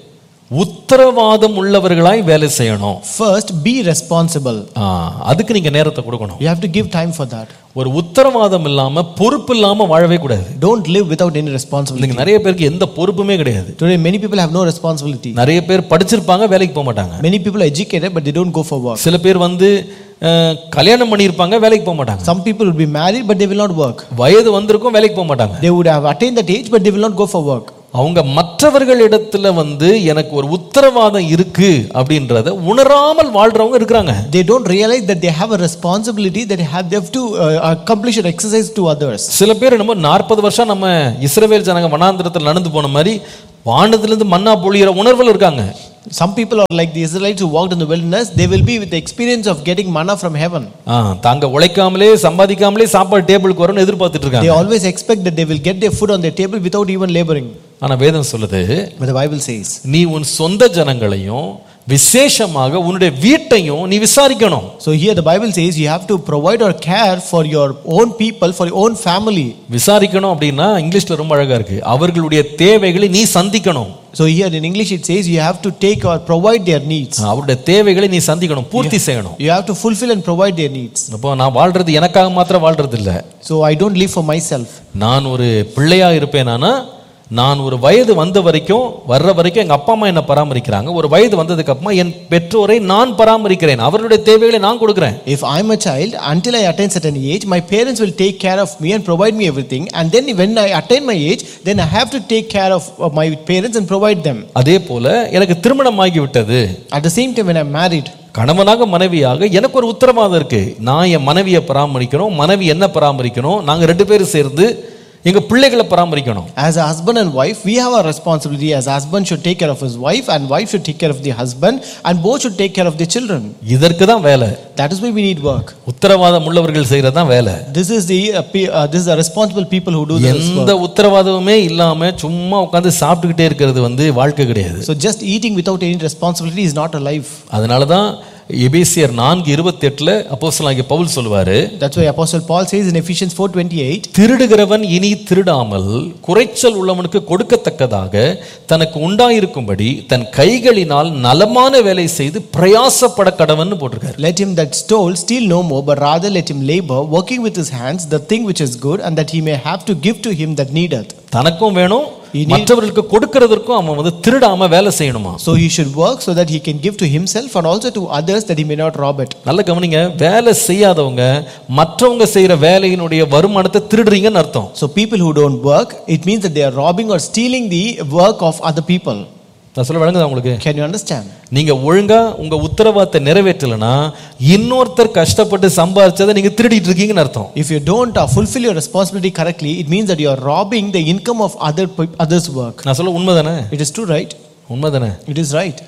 உத்தரவாதம் உள்ளவர்களாய் வேலை செய்யணும் First, be responsible. ஆ, அதுக்கு நீங்க நேரத்தை கொடுக்கணும் You have to give time for that. ஒரு உத்தரவாதம் இல்லாம பொறுப்பு இல்லாம வாழவே கூடாது Don't live without any responsibility. இன்னைக்கு நிறைய பேருக்கு எந்த பொறுப்புமே கிடையாது Today, many people have no responsibility. நிறைய பேர் படிச்சிருப்பாங்க வேலைக்கு போக மாட்டாங்க Many people are educated, but they don't go for work. சில பேர் வந்து அஹ், கல்யாணம் பண்ணியிருப்பாங்க வேலைக்கு போக மாட்டாங்க Some people will be married, but they will not work. வயது வந்திருக்கும் வேலைக்கு போக மாட்டாங்க They would have attained that age, but they will not go for work. அவங்க மற்றவர்கள் இடத்துல வந்து எனக்கு ஒரு உத்தரவாதம் இருக்கு அப்படின்றத உணராமல் வாழ்றவங்க இருக்கிறாங்க They don't realize that they have a responsibility that they have, they have to uh, accomplish or exercise to others. சில பேர் நம்ம நாற்பது வருஷம் நம்ம இஸ்ரவேல் ஜனங்க வனாந்திரத்தில் நடந்து போன மாதிரி வானத்திலிருந்து மண்ணா பொழியிற உணர்வில் இருக்காங்க Some people are like the Israelites who walked in the wilderness, they will be with the experience of getting manna from heaven. ஆ, தாங்க உழைக்காமலே சம்பாதிக்காமலே சாப்பாடு டேபிளுக்கு வரும்னு எதிர்பார்த்துட்டு They இருக்காங்க always expect that they will get their food on their table without even laboring. ஆனா வேதம் சொல்லுது But the Bible says, நீ உன் சொந்த ஜனங்களையும் விசேஷமாக உன்னுடைய வீட்டையும் நீ விசாரிக்கணும் so here the Bible says you have to provide or care for your own people, for your own family. விசாரிக்கணும் அப்படின்னா இங்கிலீஷ்ல ரொம்ப அழகா இருக்கு அவர்களுடைய தேவைகளை நீ சந்திக்கணும் So here in English it says you have to take or provide their needs. அவருடைய தேவைகளை நீ சந்திக்கணும் பூர்த்தி செய்யணும் You have to fulfill and provide their needs. அப்போ நான் வாழ்றது எனக்காக மாத்திரம் வாழ்றது இல்ல So I don't live for myself. நான் ஒரு பிள்ளையா இருப்பேனானா நான் ஒரு வயது வந்த வரைக்கும் வர்ற வரைக்கும் எங்க அப்பா அம்மா என்ன பராமரிக்கிறாங்க ஒரு வயது வந்ததுக்கு அப்புறமா என் பெற்றோரை நான் பராமரிக்கிறேன் அவர்களுடைய தேவைகளை நான் கொடுக்கிறேன் If I'm a child, until I attain certain age, my parents will take care of me and provide me everything. And then when I attain my age, then I have to take care of of my parents and provide them. அதே போல எனக்கு திருமணமாகி விட்டது At the same time, when I'm married, கணவனாக மனைவியாக எனக்கு ஒரு உத்தரவாதம் இருக்கு நான் என் மனைவியை பராமரிக்கணும் மனைவி என்ன பராமரிக்கணும் நாங்க ரெண்டு பேரும் சேர்ந்து எங்க பிள்ளைகளை பராமரிக்கணும் as a husband and wife, we have a responsibility. As husband should take care of his wife, and wife should take care of the husband, and both should take care of their children. இதற்கு தான் வேலை That is why we need work. உத்தரவாதம் உள்ளவர்கள் செய்யறதுதான் வேலை This is the uh, pe- uh, this is the responsible people who do this எந்த work. உத்தரவாதமுமே இல்லாம சும்மா உட்காந்து சாப்பிட்டுக்கிட்டே இருக்கிறது வந்து வாழ்க்கை கிடையாது So just eating without any responsibility is not a life. அதனாலதான் எபேசியர் நான்கு இருபத்தி எட்டுல அப்போஸ்தலனாகிய பவுல் சொல்லுவாரு That's why Apostle Paul says in Ephesians 4:28. திருடுகிறவன் இனி திருடாமல் குறைச்சல் உள்ளவனுக்கு கொடுக்கத்தக்கதாக தனக்கு உண்டாயிருக்கும்படி தன் கைகளினால் நலமான வேலை செய்து பிரயாசப்பட கடவன்னு போட்டிருக்காரு Let him that stole steal no more, but rather let him labor, working with his hands the thing which is good, and that he may have to give to him that needeth. தனக்கும் வேணும் He need- மற்றவர்களுக்கு கொடுக்கறதற்கும் அவன் வந்து திருடாம வேலை செய்யணுமா So he should work so that he can give to himself and also to others that he may not rob it. நல்ல கவனிங்க வேலை செய்யாதவங்க மற்றவங்க செய்யற வேலையினுடைய வருமானத்தை திருடுறீங்கன்னு அர்த்தம் So people who don't work, it means that they are robbing or stealing the work of other people. நான் சொல்ல வழங்குதா உங்களுக்கு Can you understand? நீங்க ஒழுங்கா உங்க உத்தரவாதத்தை நிறைவேற்றலைன்னா இன்னொருத்தர் கஷ்டப்பட்டு சம்பாதிச்சதை நீங்க திருடிட்டு இருக்கீங்கன்னு அர்த்தம் If you don't uh, fulfill your responsibility correctly, it means that you are robbing the income of other peop- others' work. நான் சொல்ல உண்மைதானே It is true, right? உண்மைதானே It is right.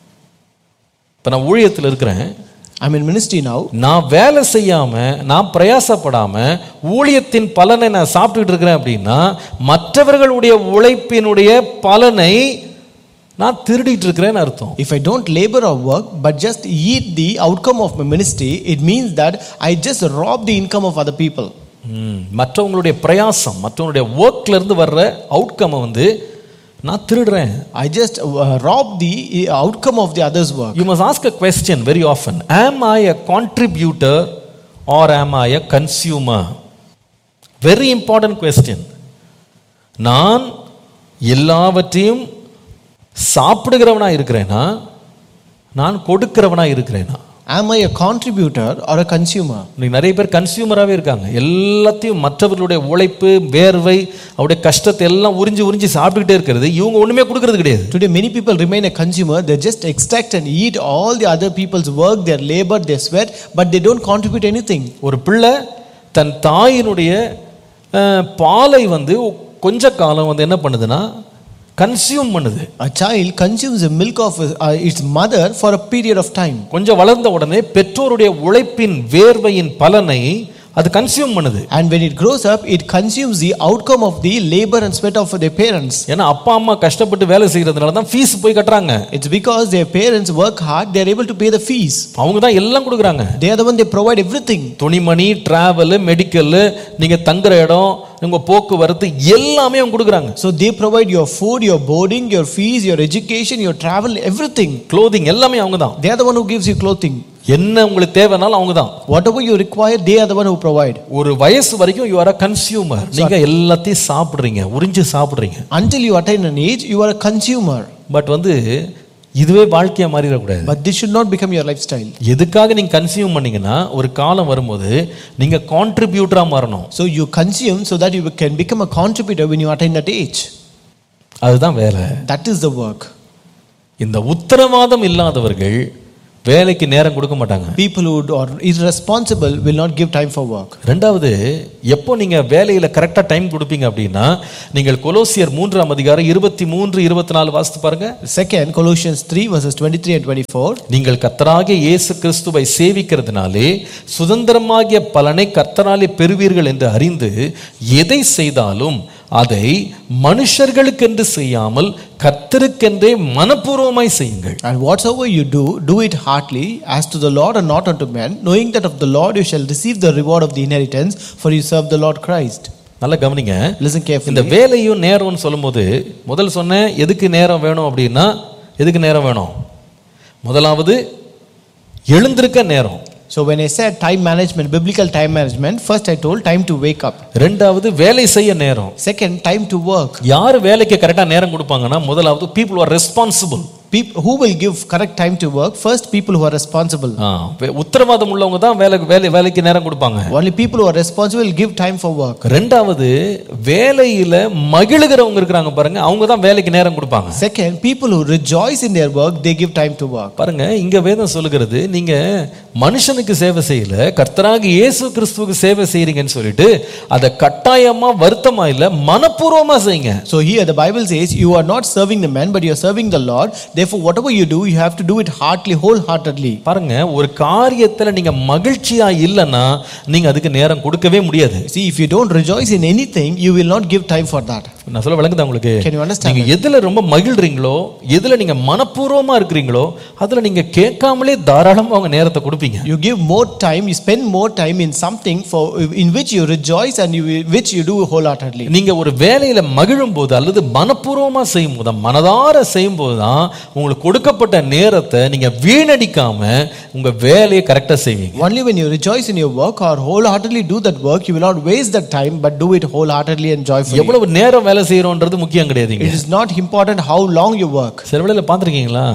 இப்ப நான் ஊழியத்தில் இருக்கிறேன் I'm in ministry now. நான் வேலை செய்யாம நான் பிரயாசப்படாம ஊழியத்தின் பலனை நான் சாப்பிட்டுக்கிட்டு இருக்கிறேன் அப்படின்னா மற்றவர்களுடைய உழைப்பினுடைய பலனை நான் திருடிட்டு இருக்கிறேன்னு அர்த்தம் If I don't labor or work, but just eat the outcome of my ministry, it means that I just rob the income of other people. ம், மற்றவங்களுடைய பிரயாசம் மற்றவங்களுடைய ஒர்க்ல இருந்து வர்ற அவுட்கமை வந்து நான் திருடுறேன் I just uh, rob the uh, outcome of the other's work. You must ask a question very often am i a contributor or am i a consumer very important question நான் எல்லாவற்றையும் சாப்பிடுகிறவனா இருக்கிறேனா நான் கொடுக்கிறவனா இருக்கிறேனா Am I a contributor or a consumer? இன்னைக்கு நிறைய பேர் கன்சியூமராகவே இருக்காங்க எல்லாத்தையும் மற்றவர்களுடைய உழைப்பு வேர்வை அவருடைய கஷ்டத்தை எல்லாம் உறிஞ்சி உறிஞ்சி சாப்பிட்டுக்கிட்டே இருக்கிறது இவங்க ஒண்ணுமே கொடுக்கறது கிடையாது Today, many people remain a consumer. They just extract and eat all the other people's work, their labor, their sweat, but they don't contribute anything. ஒரு பிள்ளை தன் தாயினுடைய அஹ், பாலை வந்து கொஞ்ச காலம் வந்து என்ன பண்ணுதுன்னா கன்சியூம் பண்ணுது A child consumes the milk of uh, its mother for a period of time. கொஞ்சம் வளர்ந்த உடனே பெற்றோருடைய உழைப்பின் வேர்வையின் பலனை அது கன்சியூம் பண்ணுது And when it grows up, it consumes the outcome of the labor and sweat of their parents. ஏன்னா அப்பா அம்மா கஷ்டப்பட்டு வேலை செய்யறதுனால தான் ஃபீஸ் போய் கட்டுறாங்க It's because their parents work hard, they are able to pay the fees. அவங்க தான் எல்லாம் கொடுக்குறாங்க They are the one they provide everything. துணிமணி டிராவல் மெடிக்கல் நீங்க தங்குற இடம் உங்க போக்குவரத்து எல்லாமே அவங்க கொடுக்குறாங்க So they provide your food, your boarding, your fees, your education, your travel, everything. Clothing எல்லாமே அவங்க தான் They are the one who gives you clothing. என்ன உங்களுக்கு தேவைனாலும் அவங்க தான் Whatever you require, they are the one who provide. ஒரு வயசு வரைக்கும் யூ ஆர் அ கன்சியூமர் நீங்க எல்லாத்தையும் சாப்பிடுறீங்க உறிஞ்சு சாப்பிடுறீங்க Until you attain an age, you are a consumer. But வந்து இதுவே வாழ்க்கையா மாறிடக்கூடாது But this should not become your lifestyle. எதுக்காக நீங்க கன்சியூம் பண்ணீங்கன்னா ஒரு காலம் வரும்போது நீங்க கான்ட்ரிபியூட்டரா மாறணும் So you consume so that you can become a contributor when you attain that age. அதுதான் வேலை That is the work. இந்த உத்தரவாதம் இல்லாதவர்கள் வேலைக்கு நேரம் கொடுக்க மாட்டாங்க People who are irresponsible will not give time for work. ரெண்டாவது எப்போ நீங்க வேலையில கரெக்டா டைம் கொடுப்பீங்க அப்படின்னா நீங்கள் கொலோசியர் மூன்றாம் அதிகாரம் இருபத்தி மூன்று இருபத்தி நாலு வாசித்து பாருங்க Second, Colossians 3 verses 23 and 24. நீங்கள் கர்த்தராகிய இயேசு கிறிஸ்துவை சேவிக்கிறதுனாலே சுதந்திரமாகிய பலனை கர்த்தராலே பெறுவீர்கள் என்று அறிந்து எதை செய்தாலும் அதை மனுஷர்களுக்கென்று செய்யாமல் கர்த்தருக்கென்றே மனப்பூர்வமாய் செய்யுங்கள் And whatsoever you do, do it heartily, as to the Lord and not unto men, knowing that of the Lord you shall receive the reward of the inheritance, for you serve the Lord Christ. நல்லா கவனிங்க Listen carefully. இந்த வேலையும் நேரம்னு சொல்லும்போது முதல் சொன்னேன் எதுக்கு நேரம் வேணும் அப்படின்னா எதுக்கு நேரம் வேணும் முதலாவது எழுந்திருக்க நேரம் So when I said time management, biblical time management, first I told time to wake up. ரெண்டாவது வேலை செய்ய நேரம் Second, time to work. யார் வேலைக்கு கரெக்டாக நேரம் கொடுப்பாங்கன்னா முதலாவது people are responsible People who will give correct time to work? First, people who are responsible. உத்தரவாதம் உள்ளவங்க தான் வேலை வேலை வேலைக்கு நேரம் கொடுப்பாங்க Only people who are responsible will give time for work. ரெண்டாவது வேலையில மகிழுகிறவங்க இருக்கிறாங்க பாருங்க அவங்க தான் வேலைக்கு நேரம் கொடுப்பாங்க Second, people who rejoice in their work, they give time to work. பாருங்க இங்க வேதம் சொல்லுகிறது நீங்க மனுஷனுக்கு சேவை செய்யல கர்த்தராக இயேசு கிறிஸ்துவுக்கு சேவை செய்றீங்கன்னு சொல்லிட்டு அதை கட்டாயமா வருத்தமா இல்ல மனப்பூர்வமா செய்யுங்க So here the Bible says, you are not serving the man, but you are serving the Lord. Therefore, whatever you do, you have to do it heartily, wholeheartedly. பாருங்க ஒரு காரியத்துல நீங்க மகிழ்ச்சியா இல்லைன்னா நீங்க அதுக்கு நேரம் கொடுக்கவே முடியாது See, if you don't rejoice in anything, you will not give time for that. நான் சொல்ல விளங்குதா உங்களுக்கு Can you understand? நீங்க எதுல ரொம்ப மகிழ்றீங்களோ எதுல நீங்க மனப்பூர்வமா இருக்கிறீங்களோ அதுல நீங்க கேட்காமலே தாராளமா அவங்க நேரத்தை கொடுப்பீங்க You give more time, you spend more time in something for in which you rejoice and you, which you do wholeheartedly. நீங்க ஒரு வேலையில மகிழும் போது அல்லது மனப்பூர்வமா செய்யும் போது மனதார செய்யும் போது தான் உங்களுக்கு கொடுக்கப்பட்ட நேரத்தை நீங்க வீணடிக்காம உங்க வேலையை கரெக்டா செய்வீங்க Only when you rejoice in your work or wholeheartedly do that work, you will not waste that time, but do it wholeheartedly and joyfully. எவ்வளவு நேரம் வேலை செய்யறோன்றது முக்கியம் கிடையாதுங்க It is not important how long you work. சில வேளையில பார்த்துருக்கீங்களா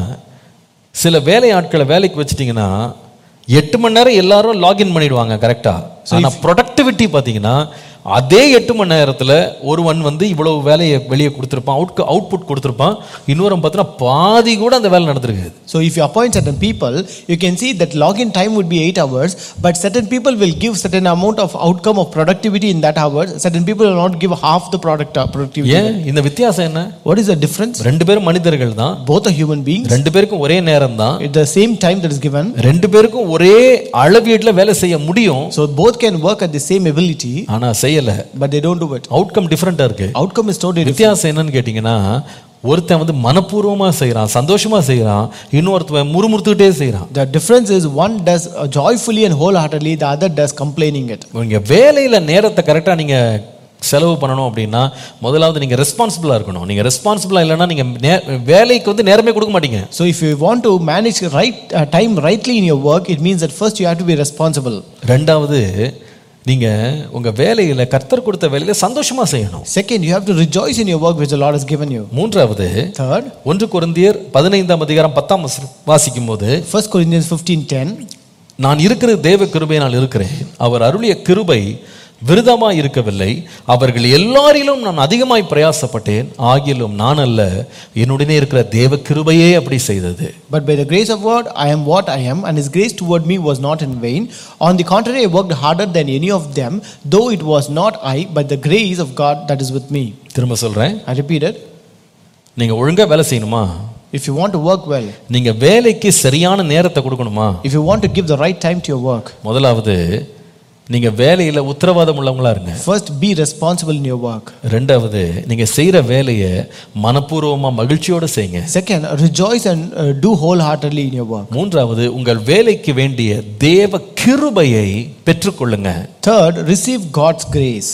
சில வேலை ஆட்களை வேலைக்கு வச்சிட்டிங்கன்னா எட்டு மணி நேரம் எல்லாரும் லாகின் பண்ணிடுவாங்க கரெக்டா ஆனா ப்ரொடக்டிவிட்டி பார்த்தீங்கன்னா அதே எட்டு மணி நேரத்துல ஒருவன் வந்து இவ்வளவு வேலையை வெளியே கொடுத்துருப்பான் அவுட் அவுட்புட் கொடுத்துருப்பான் இன்னொரு பார்த்தீங்கன்னா பாதி கூட அந்த வேலை நடந்திருக்காது So if you appoint certain people, you can see that login time would be eight hours, but certain people will give certain amount of outcome of productivity in that hour. Certain people will not give half the product uh, productivity. ஏன் இந்த வித்தியாசம் என்ன What is the difference? ரெண்டு பேரும் மனிதர்கள் தான் Both are human beings. ரெண்டு பேருக்கும் ஒரே நேரம் தான் At the same time that is given, ரெண்டு பேருக்கும் ஒரே அளவீட்டில் வேலை செய்ய முடியும் so both can work at the same ability, ஆனா செய்யல but they don't do it. Outcome டிஃப்ரெண்டா இருக்கு Outcome is totally different. வித்தியாசம் என்னன்னு கேட்டிங்கன்னா ஒருத்தன் வந்து மனப்பூர்வமா செய்றான் சந்தோஷமா செய்றான் இன்னொருத்தன் முறுமுறுத்துக்கிட்டே செய்றான் The difference is one does uh, joyfully and wholeheartedly, the other does complaining it. நீங்க வேலையில நேரத்தை கரெக்டா நீங்க செலவு பண்ணணும் அப்படின்னா முதலாவது நீங்க ரெஸ்பான்சிபிளா இருக்கணும் நீங்க ரெஸ்பான்சிபிளா இல்லைன்னா நீங்க நே- வேலைக்கு வந்து நேரமே கொடுக்க மாட்டீங்க So if you want to manage right uh, time rightly in your work, it means that first you have to be responsible. ரெண்டாவது நீங்க உங்க வேலையில கர்த்தர் கொடுத்த வேலையில சந்தோஷமா செய்யணும் Second, you have to rejoice in your work which the Lord has given you. மூன்றாவது Third, ஒன்று கொரிந்தியர் பதினைந்தாம் அதிகாரம் பத்தாம் வசனம் வாசிக்கும் போது 1 Corinthians 15:10. நான் இருக்கிற தேவ கிருபையினால் இருக்கிறேன் அவர் அருளிய கிருபை விருதமாய் இருக்கவில்லை அவர்கள் எல்லாரிலும் நான் அதிகமாய் பிரயாசப்பட்டேன் ஆகிலும் நான் அல்ல என்னுடனே இருக்கிற தேவ கிருபையே அப்படி செய்தது But by the grace of God, I am what I am, and His grace toward me was not in vain. On the contrary, I worked harder than any of them, though it was not I, but the grace of God that is with me. திரும்ப சொல்றேன் I repeat it. நீங்க ஒழுங்கா வேலை செய்யணுமா If you want to work well, நீங்க வேலைக்கு சரியான நேரத்தை கொடுக்கணுமா if you want to give the right time to your work, முதலாவது நீங்க வேலையில உத்தரவாதம் உள்ளவங்களா இருங்க first be responsible in your work. ரெண்டாவது நீங்க செய்யற வேலையை மனப்பூர்வமா மகிழ்ச்சியோட செய்யுங்க Second, rejoice and uh, do wholeheartedly in your work. மூன்றாவது உங்கள் வேலைக்கு வேண்டிய தேவ கிருபையை பெற்றுக்கொள்ளுங்க Third, receive God's grace.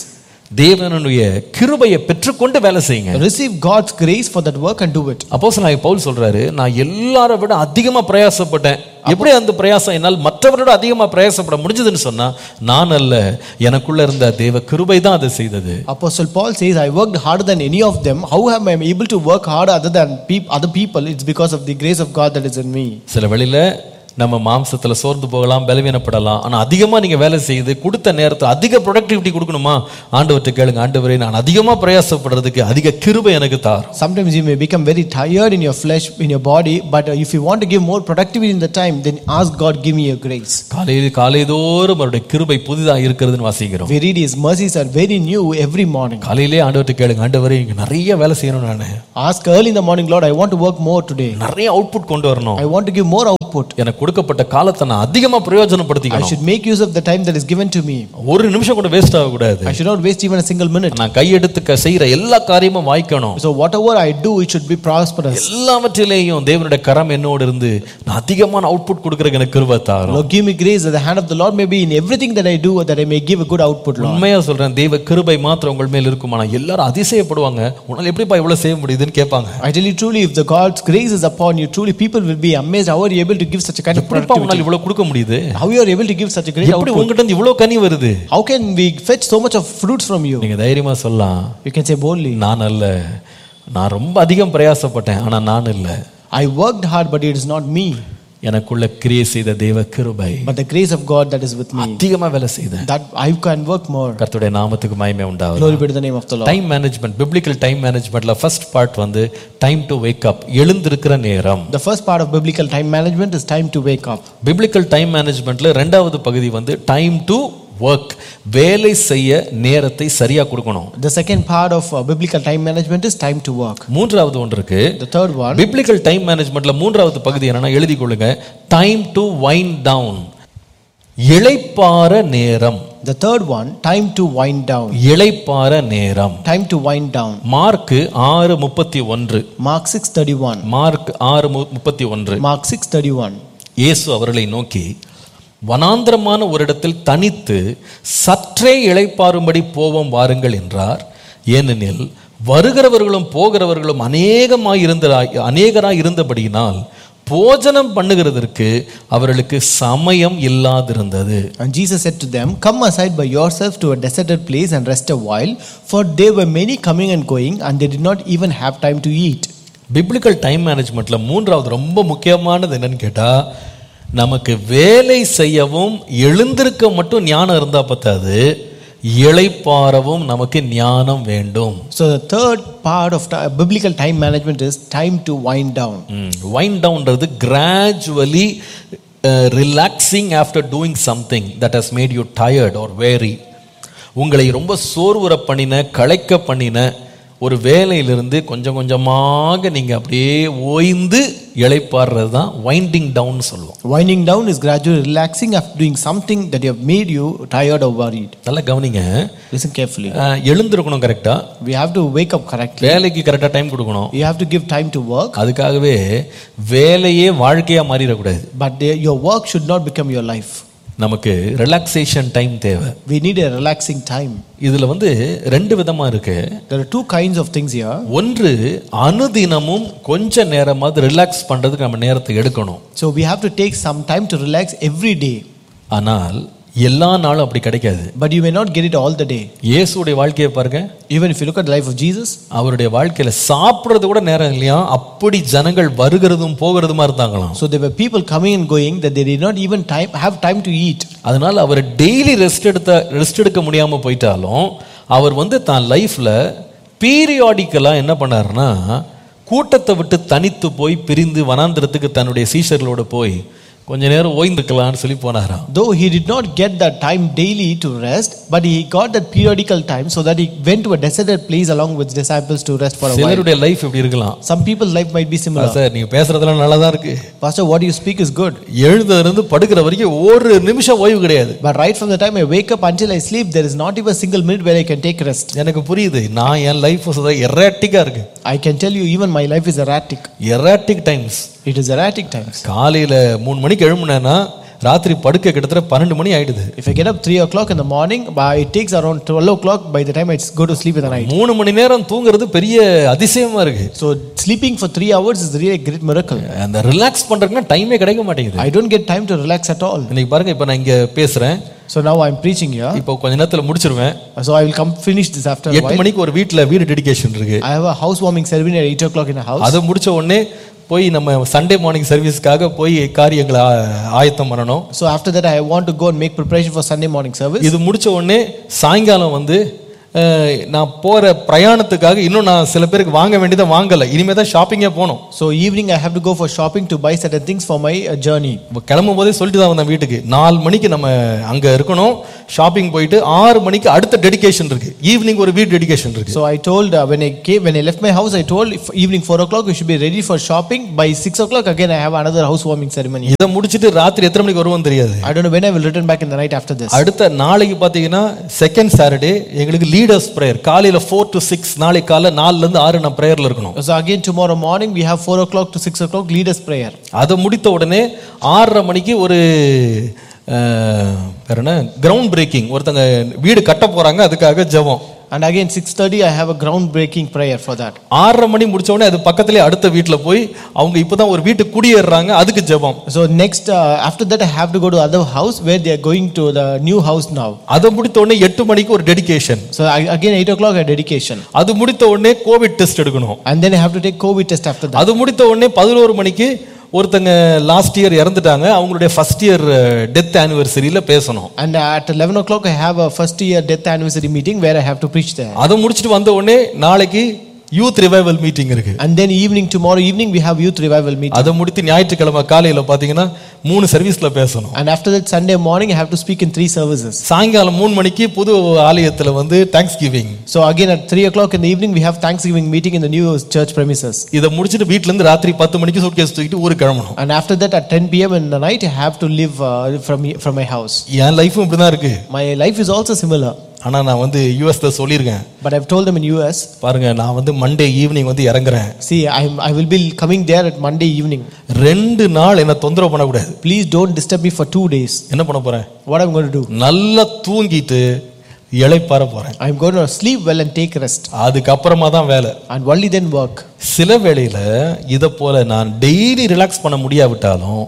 தேவனுடைய கிருபையை பெற்றுக்கொண்டு வேலை செய்யுங்க Receive God's grace for that work and do it. அப்போஸ்தலனாகிய பவுல் சொல்றாரு நான் எல்லாரை விட அதிகமா பிரயாசப்பட்டேன் எப்படி அந்த பிரயாசம் என்னால் மற்றவரோட அதிகமா பிரயாசப்பட முடிஞ்சதுன்னு சொன்னா நான் அல்ல எனக்குள்ள இருந்த தேவ கிருபை தான் அதை செய்தது Apostle Paul says, I worked harder than any of them. How am I able to work harder other than peop- other people? It's because of the grace of God that is in me. சில வழியில நம்ம மாம்சத்துல சோர்ந்து போகலாம் பலவீனப்படலாம் ஆனா அதிகமா நீங்க வேலை செய்து கொடுத்த நேரத்தை அதிக ப்ரொடக்டிவிட்டி கொடுக்கணுமா ஆண்டவர்கிட்ட கேளுங்க ஆண்டவரே நான் அதிகமா பிரயாசப்படுறதுக்கு அதிக கிருபை எனக்கு தார் Sometimes you may become very tired in your flesh, in your body, but uh, if you want to give more productivity in the time, then ask God, give me your grace. காலையில் காலைதோறும் அவருடைய கிருபை புதிதா இருக்கிறதுன்னு வாசிக்கிறோம் We read His mercies are very new every morning. காலையிலே ஆண்டவர்கிட்ட கேளுங்க ஆண்டவரே இங்க நிறைய வேலை செய்யணும் நான் Ask early in the morning, Lord, I want to work more today. நிறைய அவுட்புட் கொண்டு வரணும் I want to give more output. எனக்கு கொடுக்கப்பட்ட காலத்தை நான் அதிகமா I பிரயோஜனப்படுத்திக்கணும் should make use of the time that is given to me. ஒரு நிமிஷம் கூட வேஸ்ட் ஆகக்கூடாது I should not waste even a single minute. நான் கையெடுத்து க- செய்யற எல்லா காரியமும் வாய்க்கணும் So whatever I do, it should be prosperous. எல்லாவற்றிலேயும் தேவனுடைய கரம் என்னோடு இருந்து நான் அதிகமான அவுட்புட் கொடுக்கறதுக்கு எனக்கு கிருபை தாரும் Lord, give me grace that the hand of the Lord may be in everything that I do, that I may give a good output, Lord. உண்மையா சொல்றேன் தெய்வ கிருபை மாத்திரம் உங்கள் மேல் இருக்குமானா எல்லாரும் அதிசயப்படுவாங்க உன்னால எப்படிப்பா இவ்வளவு செய்ய முடியுதுன்னு கேட்பாங்க I tell you truly, if the God's grace is upon you, truly people will be amazed how are you able to give such a kind of எப்படிப்பா productivity. உன்னால் இவ்வளவு கொடுக்க முடியுது How you are able to give such a great எப்படி output. உங்ககிட்ட இருந்து இவ்வளவு கனி வருது How can we fetch so much of fruits from you? நீங்க தைரியமா சொல்லலாம் You can say boldly, நான் அல்ல நான் ரொம்ப அதிகம் பிரயாசப்பட்டேன் ஆனா நான் இல்ல I worked hard, but it is not me, எனக்குள்ள கிரியை செய்த தேவ கிருபை but the grace of God that is with me. அதிகமா வேலை செய்தேன் That I can work more. கர்த்தருடைய நாமத்துக்கு மகிமை உண்டாகும் Glory be to the name of the Lord. Time management biblical time மேனேஜ்மெண்ட்ல ஃபர்ஸ்ட் பார்ட் வந்து டைம் டு வேக் அப் எழுந்திருக்கிற நேரம் The first part of biblical time management is time to wake up. Biblical time மேனேஜ்மெண்ட்ல ரெண்டாவது பகுதி வந்து டைம் டு ஒர்க் வேலை செய்ய நேரத்தை சரியா கொடுக்கணும் The second part of uh, biblical time management is time to work. மூன்றாவது ஒன்று இருக்கு The third one, biblical time மேனேஜ்மெண்ட்ல மூன்றாவது பகுதி என்னன்னா எழுதி கொள்ளுங்க டைம் டு வைண்ட் டவுன் இளைப்பாற நேரம் the third one, time to wind down. இளைப்பாற நேரம் Time to wind down. Mark ஆறு முப்பத்தி ஒன்று Mark 6:31. மார்க் ஆறு மு- முப்பத்தி ஒன்று Mark 6:31. இயேசு அவர்களை நோக்கி வனாந்திரமான ஒரு இடத்தில் தனித்து சற்றே இளைப்பாறும்படி போவோம் வாருங்கள் என்றார் ஏனெனில் வருகிறவர்களும் போகிறவர்களும் அநேகமாய் இருந்த அநேகராய் இருந்தபடியினால் போஜனம் பண்ணுகிறதற்கு அவர்களுக்கு சமயம் இல்லாதிருந்தது And Jesus said to them, Come aside by yourself to a deserted place and rest a while, for there were many coming and going, and they did not even have time to eat. Biblical time மேனேஜ்மெண்ட்ல மூன்றாவது ரொம்ப முக்கியமானது என்னன்னு கேட்டா நமக்கு வேலை செய்யவும் எழுந்திருக்க மட்டும் ஞானம் இருந்தா பத்தாது இளைப்பாறவும் நமக்கு ஞானம் வேண்டும் So, the third part of ti- biblical time management is time to wind down. Wind டவுன்றது gradually relaxing after doing something that has made you tired or very உங்களை ரொம்ப சோர்வுற பண்ணின களைக்க பண்ணின ஒரு வேலையிலிருந்து கொஞ்சம் கொஞ்சமாக நீங்க அப்படியே ஓய்ந்து இளைப்பாடுறது தான் வைண்டிங் டவுன் சொல்லுவோம் Winding down is gradually relaxing after doing something that you have made you tired or worried. நல்லா கவனிங்க Listen carefully. அஹ், எழுந்திருக்கணும் கரெக்டா We have to wake up correctly. வேலைக்கு கரெக்டாக டைம் கொடுக்கணும் You have to give time to work, அதுக்காகவே வேலையே வாழ்க்கையா மாறிடக்கூடாது but the- your work should not become your life. நமக்கு ரிலாக்ஸேஷன் டைம் தேவை We need a relaxing time. இதுல வந்து ரெண்டு விதமா இருக்கு There are two kinds of things here. ஒன்று அனுதினமும் கொஞ்ச நேரமாவது ரிலாக்ஸ் பண்றதுக்கு நம்ம நேரத்தை எடுக்கணும் So we have to take some time to relax every day, ஆனால் எல்லா நாளும் அப்படி கிடைக்காது but you may not get it all the day. இயேசுடைய வாழ்க்கையை பாருங்க Even if you look at the life of Jesus, அவருடைய வாழ்க்கையில சாப்பிடுறது கூட நேரம் இல்லையா அப்படி ஜனங்கள் வருகிறதும் போகிறதுமா இருந்தாங்களாம் so there were people coming and going that they did not even time have time to eat. அதனால அவர் டெய்லி ரெஸ்ட் எடுத்த ரெஸ்ட் எடுக்க முடியாம போயிட்டாலும் அவர் வந்து தான் லைஃப்ல பீரியாடிக்கலா என்ன பண்ணாருன்னா கூட்டத்தை விட்டு தனித்து போய் பிரிந்து வனாந்திரத்துக்கு தன்னுடைய சீஷர்களோட போய் கொஞ்ச நேரம் ஓய்ந்துக்கலாம்னு சொல்லி போனாராம் Though he did not get that time daily to rest, but he got that periodical time so that he went to a deserted place along with disciples to rest for a while. சிலருடைய லைஃப் இப்படி இருக்கலாம் Some people's life might be similar. Sir நீங்க பேசுறதெல்லாம் நல்லா தான் இருக்கு Pastor, what you speak is good. எழுந்ததுல இருந்து படுக்கிற வரைக்கும் ஒரு நிமிஷம் ஓய்வு கிடையாது But right from the time I wake up until I sleep, there is not even a single minute where I can take rest. எனக்கு புரியுது நான் என் லைஃப் எராட்டிக்கா இருக்கு I can tell you, even my life is erratic. Erratic times It is erratic times. காலையில மூணு மணிக்கு எழும்புனேன்னா ராத்திரி படுக்க கிட்டத்தட்ட பன்னெண்டு மணி ஆயிடுது If I get up 3 o'clock in the morning, by, it takes around 12 o'clock by the time I go to sleep in the night. மூணு மணி நேரம் தூங்குறது பெரிய அதிசயமா இருக்கு So sleeping for 3 hours is really a great miracle. அந்த ரிலாக்ஸ் பண்றதுக்குன்னா டைமே கிடைக்க மாட்டேங்குது I don't get time to relax at all. இன்னைக்கு பாருங்க இப்ப நான் இங்க பேசுறேன் So now I'm preaching here. இப்போ கொஞ்ச நேரத்துல முடிச்சிருவேன் So I will come finish this after a எட்டு while. மணிக்கு ஒரு வீட்ல வீடு டெடிகேஷன் இருக்கு I have a housewarming ceremony at 8 o'clock in a house. அதை முடிச்ச உடனே போய் நம்ம சண்டே மார்னிங் சர்வீஸ்க்காக போய் காரியங்களை ஆ- ஆயத்தம் பண்ணணும் So after that, I want to go and make preparation for Sunday morning service. இது முடிச்ச உடனே சாயங்காலம் வந்து அஹ், நான் போற பிரயாணத்துக்காக இன்னும் நான் சில பேருக்கு வாங்க வேண்டியதை வாங்கல இனிமே தான் ஷாப்பிங்கே போகணும் So evening, I have to go for shopping to buy certain things for my uh, journey. இப்போ கிளம்பும் போதே சொல்லிட்டு தான் வந்தேன் வீட்டுக்கு நாலு மணிக்கு நம்ம அங்க இருக்கணும் ஷாப்பிங் போயிட்டு ஆறு மணிக்கு அடுத்த டெடிகேஷன் இருக்கு ஈவினிங் ஒரு வீடு டெடிகேஷன் இருக்கு So I told uh, when I came when I left my house, I told if evening four o'clock we should be ready for shopping. By six o'clock again, I have another housewarming ceremony. இதை முடிச்சிட்டு ராத்திரி எத்தனை மணிக்கு வருவோம் தெரியாது I don't know when I will return back in the night after this. அடுத்த நாளைக்கு பார்த்தீங்கன்னா செகண்ட் சாட்டர்டே எங்களுக்கு லீடர்ஸ் ப்ரேயர் காலையில் ஃபோர் டு சிக்ஸ் நாளைக்கு காலைல நாலுல இருந்து ஆறு நான் ப்ரேயரில் இருக்கணும் So again tomorrow morning we have four o'clock to six o'clock leaders prayer. அதை முடித்த உடனே ஆறரை மணிக்கு ஒரு அஹ், வேற என்ன கிரவுண்ட் பிரேக்கிங் ஒருத்தங்க வீடு கட்ட போறாங்க அதுக்காக ஜெபம் And again 6:30 I have a groundbreaking prayer for that. ஆறரை மணி முடிச்ச உடனே அது பக்கத்திலே அடுத்த வீட்டில் போய் அவங்க இப்பதான் ஒரு வீட்டுக்கு குடியேறுறாங்க அதுக்கு ஜெபம் So next uh, after that I have to go to other house where they are going to the new house now. அதை முடித்த உடனே எட்டு மணிக்கு ஒரு dedication So I, again 8 o'clock a dedication. அது முடித்த உடனே கோவிட் டெஸ்ட் எடுக்கணும் And then I have to take COVID test after that. அது முடித்த உடனே பதினோரு மணிக்கு ஒருத்தங்க லாஸ்ட் இயர் இறந்துட்டாங்க அவங்களுடைய ஃபர்ஸ்ட் இயர் டெத் ஆனிவர்சரியில பேசணும் And at 11 o'clock I have a first year death anniversary meeting where I have to preach there. அதை முடிச்சுட்டு வந்த உடனே நாளைக்கு யூத் ரிவைவல் மீட்டிங் இருக்கு And then evening tomorrow evening we have youth revival meeting. அதை முடித்து ஞாயிற்றுக்கிழமை காலையில பாத்தீங்கன்னா மூணு சர்வீஸ்ல பேசணும் And after that Sunday morning I have to speak in three services. சாயங்காலம் மூணு மணிக்கு புது ஆலயத்துல வந்து thanksgiving So again at 3 o'clock in the evening we have Thanksgiving meeting in the new church premises. இதை முடிச்சுட்டு வீட்ல இருந்து ராத்திரி பத்து மணிக்கு சூட்கேஸ் தூக்கிட்டு ஊருக்கு கிளம்பணும் And after that at 10 p.m. in the night I have to live uh, from, from my house. என் லைஃபும் இப்படிதான் இருக்கு My life is also similar. ஆனா நான் வந்து யூஎஸ்ல சொல்லியிருக்கேன் But I've told them in US, பாருங்க நான் வந்து மண்டே ஈவினிங் வந்து இறங்குறேன் see I'm, I will be coming there at Monday evening. ரெண்டு நாள் என்ன தொந்தரவு பண்ணக்கூடாது Please don't disturb me for two days. என்ன பண்ண போறேன் What I'm going to do? நல்லா தூங்கிட்டு இளைப்பாற போறேன் I'm going to sleep well and take rest. அதுக்கப்புறமா தான் வேலை And only then work. சில வேளையில இதை போல நான் டெய்லி ரிலாக்ஸ் பண்ண முடியாவிட்டாலும்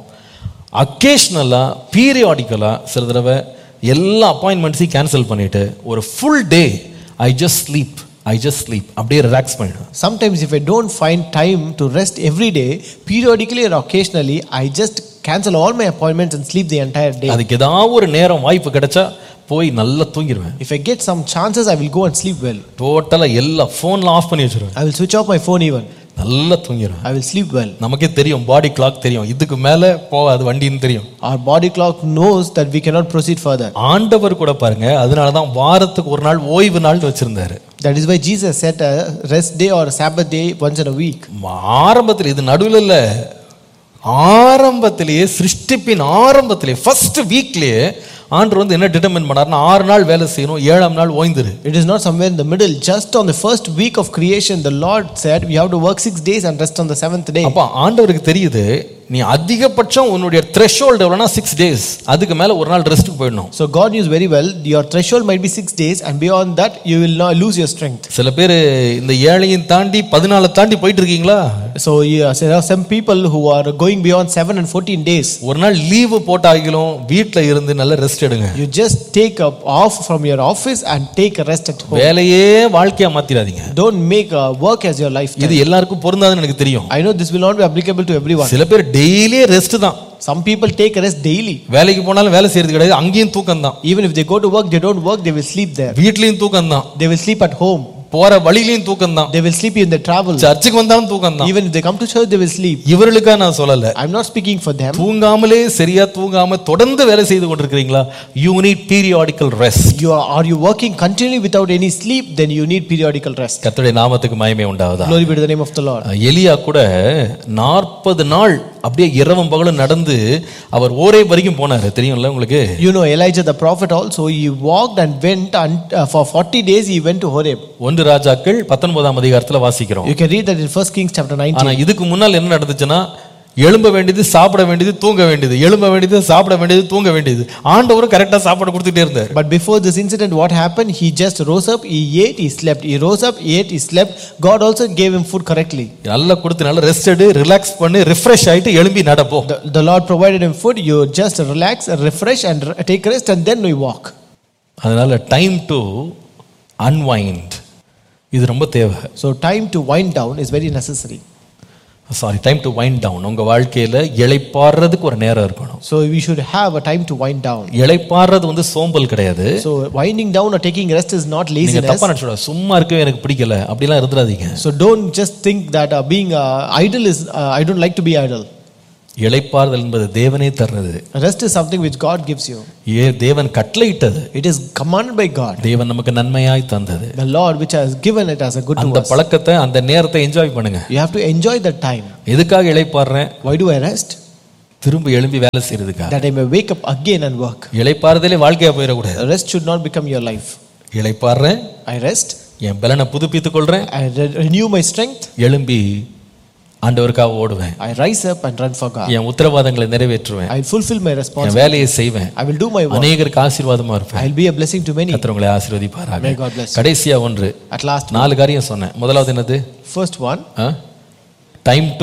அக்கேஷ்னலா பீரியாடிக்கலா சில தடவை எல்லா அப்பாயின்மெண்ட்ஸையும் கேன்சல் பண்ணிட்டு ஒரு full day I just sleep I just sleep அப்படியே ரிலாக்ஸ் பண்ணிடுவேன் Sometimes, if I don't find time to rest every day, periodically or occasionally, I just cancel all my appointments and sleep the entire day. அதுக்கு ஏதாவது ஒரு நேரம் வாய்ப்பு கிடைச்சா போய் நல்லா தூங்கிடுவேன் If I get some chances, I will go and sleep well. டோட்டலா எல்லா ஃபோன்லாம் ஆஃப் பண்ணி வச்சிருவேன் I will switch off my phone even. நல்லா தூங்கிடுவேன் I will sleep well. நமக்கே தெரியும் பாடி கிளாக் தெரியும் இதுக்கு மேல போகாது வண்டின்னு தெரியும் Our body clock knows that we cannot proceed further. ஆண்டவர் கூட பாருங்க அதனால தான் வாரத்துக்கு ஒரு நாள் ஓய்வு நாள் வச்சிருந்தாரு That is why Jesus set a rest day or a Sabbath day once in a week. ஆரம்பத்தில் இது நடுவில் இல்ல ஆரம்பத்திலேயே சிருஷ்டிப்பின் ஆரம்பத்திலே ஃபர்ஸ்ட் வீக்லயே ஆண்டவர் வந்து என்ன டிட்டர்மின் பண்ணாருன்னா ஆறு நாள் வேலை செய்யணும் ஏழாம் நாள் ஓய்ந்துரு It is not somewhere in the middle. Just on the first week of creation, the Lord said, We have to work six days and rest on the seventh day. அப்ப ஆண்டவருக்கு தெரியுது நீ அதிகபட்சம் உன்னுடைய த்ரெஷோல்டு எவ்வளோனா சிக்ஸ் டேஸ் அதுக்கு மேல ஒரு நாள் ரெஸ்ட்டுக்கு போயிடணும் So God knows very well your threshold might be six days, and beyond that, you will not lose your strength. சில பேர் இந்த ஏழையும் தாண்டி பதினாலை தாண்டி போயிட்டு இருக்கீங்களா So yeah, so there are some people who are going beyond seven and fourteen days. ஒரு நாள் லீவு போட்டாகிலும் வீட்டில் இருந்து நல்ல ரெஸ்ட் எடுங்க You just take up off from your office and take a rest at home. வேலையே வாழ்க்கையா மாத்திராதீங்க Don't make uh, work as your life. இது எல்லாருக்கும் பொருந்தாதுன்னு எனக்கு தெரியும் I know this will not be applicable to everyone. சில பேர் டெய்லியே ரெஸ்ட் தான் Some people take a rest daily. வேலைக்கு போனாலும் வேலை செய்யறது கிடையாது அங்கேயும் தூக்கம் தான் Even if they go to work, they don't work, they will sleep there. வீட்லயும் தூக்கம் தான் They will sleep at home. போற வழியிலயும் தூக்கம் தான் They will sleep in their travel. சர்ச்சுக்கு வந்தாலும் தூக்கம் தான் Even if they come to church, they will sleep. இவர்களுக்கா நான் சொல்லல I'm not speaking for them. தூங்காமலே சரியா தூங்காம தொடர்ந்து வேலை செய்து கொண்டிருக்கிறீங்களா you need periodical rest You are, are you working continually without any sleep? Then you need periodical rest. கர்த்தருடைய நாமத்துக்கு மயமே உண்டாவதா Glory be to the name of the Lord. எலியா கூட நாற்பது நாள் அப்படியே இரவும் பகலும் நடந்து அவர் ஓரே வரைக்கும் போனாரு தெரியும்ல உங்களுக்கு You know Elijah the prophet also, he walked and went and uh, for 40 days he went to Horeb. ஒன்று ராஜாக்கள் பத்தொன்பதாம் அதிகாரத்துல வாசிக்கிறோம் You can read that in 1 Kings chapter 19. ஆனா இதுக்கு முன்னால் என்ன நடந்துச்சுன்னா எழும்ப வேண்டியது சாப்பிட வேண்டியது தூங்க வேண்டியது எழும்ப வேண்டியது சாப்பிட வேண்டியது தூங்க வேண்டியது ஆண்டவரும் கரெக்டா சாப்பாடு கொடுத்துட்டே இருந்தார் But before this incident, what happened? He just rose up, he ate, he slept. He rose up, he ate, he slept. God also gave him food correctly. நல்லா கொடுத்து நல்லா ரெஸ்ட் எடு ரிலாக்ஸ் பண்ணி ரிஃப்ரெஷ் ஆயிட்டு எழும்பி நடப்போம் The, the Lord provided him food. You just relax, refresh, and re- take rest, and then we walk. அதனால டைம் டு அன்வைண்ட் இது ரொம்ப தேவை So, time to wind down is very necessary. Sorry time to wind down உங்க வாழ்க்கையில இளைப்பாடுறதுக்கு ஒரு நேரம் இருக்கணும் So, we should have a time to wind down. இளைப்பாடுறது வந்து சோம்பல் கிடையாது So, winding down or taking rest is not நீங்க laziness. தப்பா நினைச்சுட சும்மா இருக்கவே எனக்கு பிடிக்கல அப்படிலாம் இருந்துடாதீங்க So, don't just think that uh, being uh, idle is, uh, I don't like to be idle. இளைப்பாறுதல் என்பது தேவனே தர்றது Rest is something which God gives you, ஏ தேவன் கட்டளையிட்டது it is commanded by God. தேவன் நமக்கு நன்மையாய் தந்தது The Lord, which has given it as a good to அந்த us. பழக்கத்தை அந்த நேரத்தை என்ஜாய் பண்ணுங்க You have to enjoy that time. எதுக்காக இளைப்பாடுறேன் Why do I rest? திரும்ப எழும்பி வேலை செய்யறதுக்காக That I may wake up again and work. இளைப்பாறுதலே வாழ்க்கையா போயிடக்கூடாது Rest should not become your life. இளைப்பாடுறேன் I rest, என் பலனை புதுப்பித்துக் கொள்றேன் I re- renew my strength, எழும்பி ஆண்டவருக்காக ஓடுவேன் I rise up and run for God. என் உத்தரவாதங்களை நிறைவேற்றுவேன் I fulfill my N responsibility. வேலையை செய்வேன் I will do my work. அநேகருக்கு ஆசீர்வாதமா இருப்பேன் I'll be a blessing to many. கர்த்தர் உங்களை ஆசீர்வதிப்பாராக May God bless you. கடைசியா ஒன்று At last, நாலு காரியம் சொன்னேன் முதலாவது என்னது first one, time to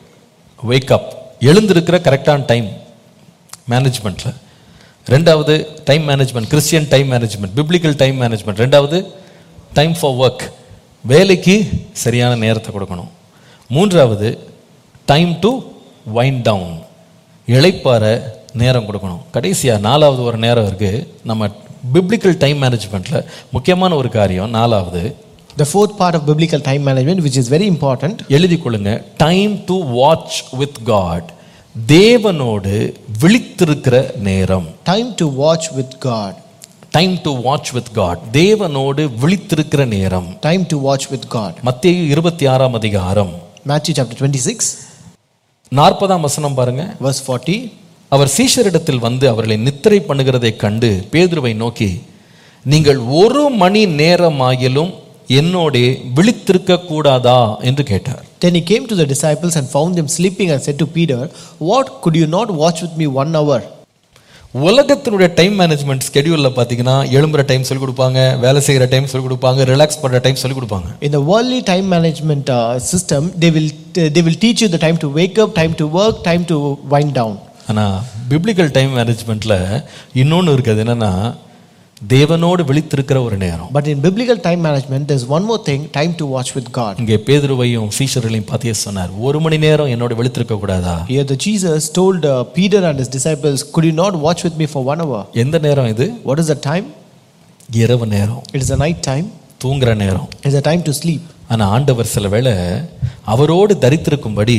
wake up எழுந்திருக்கிற கரெக்டான டைம் மேனேஜ்மெண்ட்ல ரெண்டாவது time management Christian time management biblical time management ரெண்டாவது டைம் ஃபார் ஒர்க் வேலைக்கு சரியான நேரத்தை கொடுக்கணும் மூன்றாவது டைம் டு வைண்ட் டவுன் இளைப்பாற நேரம் கொடுக்கணும் கடைசியா நாலாவது ஒரு நேரம் இருக்கு நம்ம பிப்ளிக்கல் டைம் மேனேஜ்மெண்ட்ல முக்கியமான ஒரு காரியம் நாலாவது the fourth part of biblical time management, which is very important, எழுதி கொள்ளுங்க time to watch with God தேவனோடு விழித்திருக்கிற நேரம் time to watch with God. Time to watch with God தேவனோடு விழித்திருக்கிற நேரம் Time to watch with God. மத்தேயு இருபத்தி ஆறாம் அதிகாரம் Matthew chapter 26, நாற்பதாம் வசனம் பாருங்க verse 40. அவர் சீஷரிடத்தில் வந்து அவர்களை நித்திரை பண்ணுகிறதைக் கண்டு பேதுருவை நோக்கி நீங்கள் ஒரு மணி நேரமாகிலும் என்னோடே விழித்திருக்க கூடாதா என்று கேட்டார் Then he came to the disciples and found them sleeping and said to Peter, What could you not watch with me one hour? உலகத்தினுடைய டைம் மேனேஜ்மெண்ட் ஸ்கெடியூலில் பார்த்தீங்கன்னா எழும்புற டைம் சொல்லிக் கொடுப்பாங்க வேலை செய்கிற டைம் சொல்லிக் கொடுப்பாங்க ரிலாக்ஸ் பண்ணுற டைம் சொல்லிக் கொடுப்பாங்க In the worldly time management uh, system, they will they will teach you the time to wake up, time to work, time to wind down. ஆனால் பிப்ளிக்கல் டைம் மேனேஜ்மெண்ட்டில் இன்னொன்று இருக்குது என்னன்னா தேவனோடு விழித்திருக்கிற ஒரு நேரம் But in biblical time management, there's one more thing: time to watch with God. இங்கே பேதுருவையும் சீஷர்களையும் பார்த்தே சொன்னார் ஒரு மணி நேரம் என்னோட விழித்திருக்க கூடாதா Here, the Jesus told uh, Peter and his disciples, "Could you not watch with me for one hour?" எந்த நேரம் இது What is the time? இரவு நேரம் It is a night time. தூங்குற நேரம் It is a time to sleep. ஆனால் ஆண்டவர் சில வேளை அவரோடு தரித்திருக்கும்படி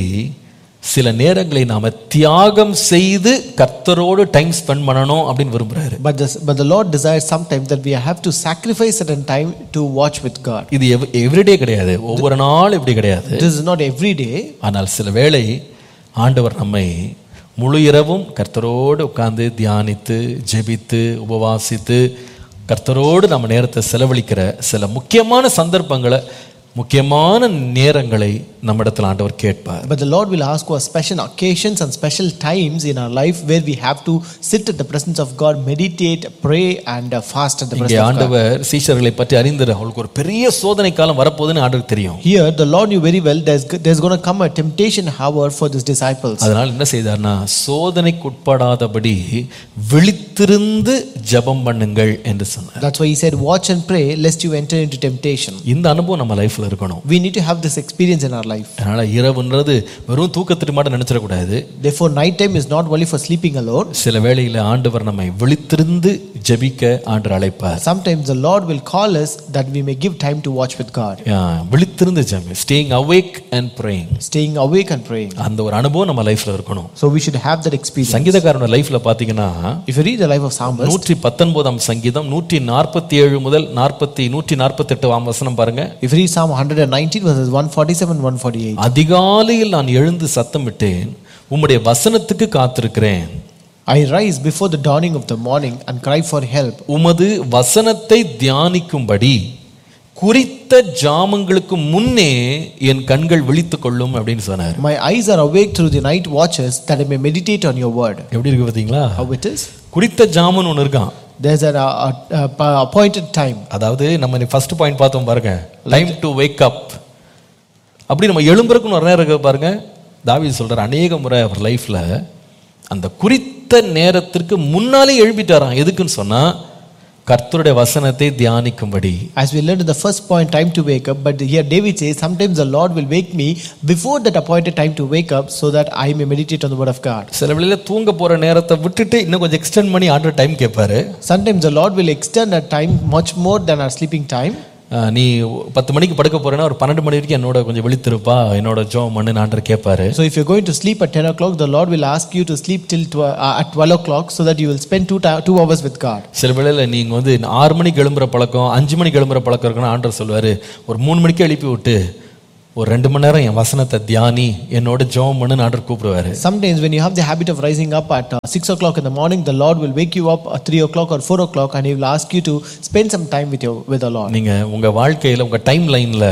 சில நேரங்களை நாம தியாகம் செய்து கர்த்தரோடு டைம் ஸ்பெண்ட் பண்ணணும் அப்படின்னு விரும்புறாரு But the, but the Lord desires sometimes that we have to sacrifice certain time to watch with God. இது எவ்ரிடே கிடையாது ஒவ்வொரு நாள் இப்படி கிடையாது This is not every day. ஆனால் சில வேளை ஆண்டவர் நம்மை முழு இரவும் கர்த்தரோடு உட்கார்ந்து தியானித்து ஜெபித்து உபவாசித்து கர்த்தரோடு நம்ம நேரத்தை செலவழிக்கிற சில முக்கியமான சந்தர்ப்பங்களை முக்கியமான நேரங்களை நம்மிடத்தில் ஆண்டவர் கேட்பார் But the Lord will ask for special occasions and special times in our life where we have to sit at the presence of God, meditate, pray, and uh, fast at the இங்கே presence of God. ஆண்டவர் சீஷர்களை பற்றி அறிந்தார் அவளுக்கு ஒரு பெரிய சோதனை காலம் வரப்போகுதுன்னு ஆண்டவருக்கு தெரியும் Here, the Lord knew very well there's, there's going to come a temptation hour for these disciples. அதனால் என்ன செய்தார்னா சோதனைக்கு உட்படாதபடி விழித்திருந்து ஜெபம் பண்ணுங்கள் என்று சொன்னார் That's why he said, Watch and pray lest you enter into temptation. இந்த அனுபவம் நம்ம லைஃப்ல இருக்கணும் We need to have this experience in our life. அதனால இரவுன்றது வெறும் தூக்கத்திற்கு மட்டும் நினைச்சிடக்கூடாது Therefore, night time is not only for sleeping alone. சில வேளையில ஆண்டவர் நம்மை விழித்திருந்து ஜெபிக்க ஆண்டு அழைப்பார் Sometimes the Lord will call us that we may give time to watch with God. ஆ, விழித்திருந்து ஜெபி staying awake and praying Staying awake and praying. அந்த ஒரு அனுபவம் நம்ம லைஃப்ல இருக்கணும் So we should have that experience. சங்கீதக்காரனோட லைஃப்ல பாத்தீங்கன்னா If you read the life of Psalmist, நூற்றி பத்தொன்பதாம் சங்கீதம் நூற்றி நாற்பத்தி ஏழு முதல் நாற்பத்தி நூற்றி நாற்பத்தி எட்டு வசனம் பாருங்க if you read Psalm 119 verses 147 148, அதிகாலையில் நான் எழுந்து சத்தமிட்டேன் உம்முடைய வசனத்துக்கு காத்திருக்கிறேன் I rise before the dawning of the morning and cry for help. உமது வசனத்தை தியானிக்கும்படி குறித்த ஜாமங்களுக்கு முன்னே என் கண்கள் விழித்துக் கொள்ளும் அப்படின்னு சொன்னார் My eyes are awake through the night watches that I may meditate on your word. எப்படி இருக்கு பார்த்தீங்களா How it is? குறித்த ஜாமன் ஒன்று இருக்கான் There's an uh, uh, uh, appointed time. அதாவது நம்ம ஃபர்ஸ்ட் பாயிண்ட் பார்த்தோம் பாருங்க டைம் டு வேக் அப் அப்படி நம்ம எழும்புறதுக்குன்னு ஒரு நேரம் இருக்கு பாருங்க தாவீது சொல்றார் அநேக முறை அவர் லைஃப்ல அந்த குறித்த நேரத்திற்கு முன்னாலே எழுப்பிட்டாராம் எதுக்குன்னு சொன்னா கர்த்தருடைய வசனத்தை தியானிக்கும்படி As we learned in the first point, time to wake up, but here David says, sometimes the Lord will wake me before that appointed time to wake up so that I may meditate on the word of God. சில வேளையில தூங்க போற நேரத்தை விட்டுட்டு இன்னும் கொஞ்சம் எக்ஸ்டெண்ட் பண்ணி ஆர்டர் டைம் கேட்பாரு Sometimes the Lord will extend our time much more than our sleeping time. அஹ், நீ பத்து மணிக்கு படுக்க போறேன்னா ஒரு பன்னெண்டு மணி வரைக்கும் என்னோட கொஞ்சம் விழித்திருப்பா என்னோட ஜோம் பண்ணு ஆண்டர் கேட்பாரு So if you're going to sleep at 10 o'clock, the Lord will ask you to sleep till tw- uh, at 12 o'clock so that you will spend two, ti- two hours with God. சில வேளையில நீங்க வந்து ஆறு மணிக்கு எழும்புற பழக்கம் அஞ்சு மணிக்கு எழும்புற பழக்கம் இருக்குன்னு ஆண்டர் சொல்லுவாரு ஒரு மூணு மணிக்கு எழுப்பி விட்டு ஒரு ரெண்டு மணி நேரம் என் வசனத்தை தியானி என்னோட ஜோம் பண்ணுன்னு ஆண்டர் கூப்பிடுவாரு Sometimes when you have the habit of rising up at uh, 6 o'clock in the morning, the Lord will wake you up at 3 o'clock or 4 o'clock and He will ask you to spend some time with, your, with the Lord. நீங்க உங்க வாழ்க்கையில உங்க டைம் லைன்ல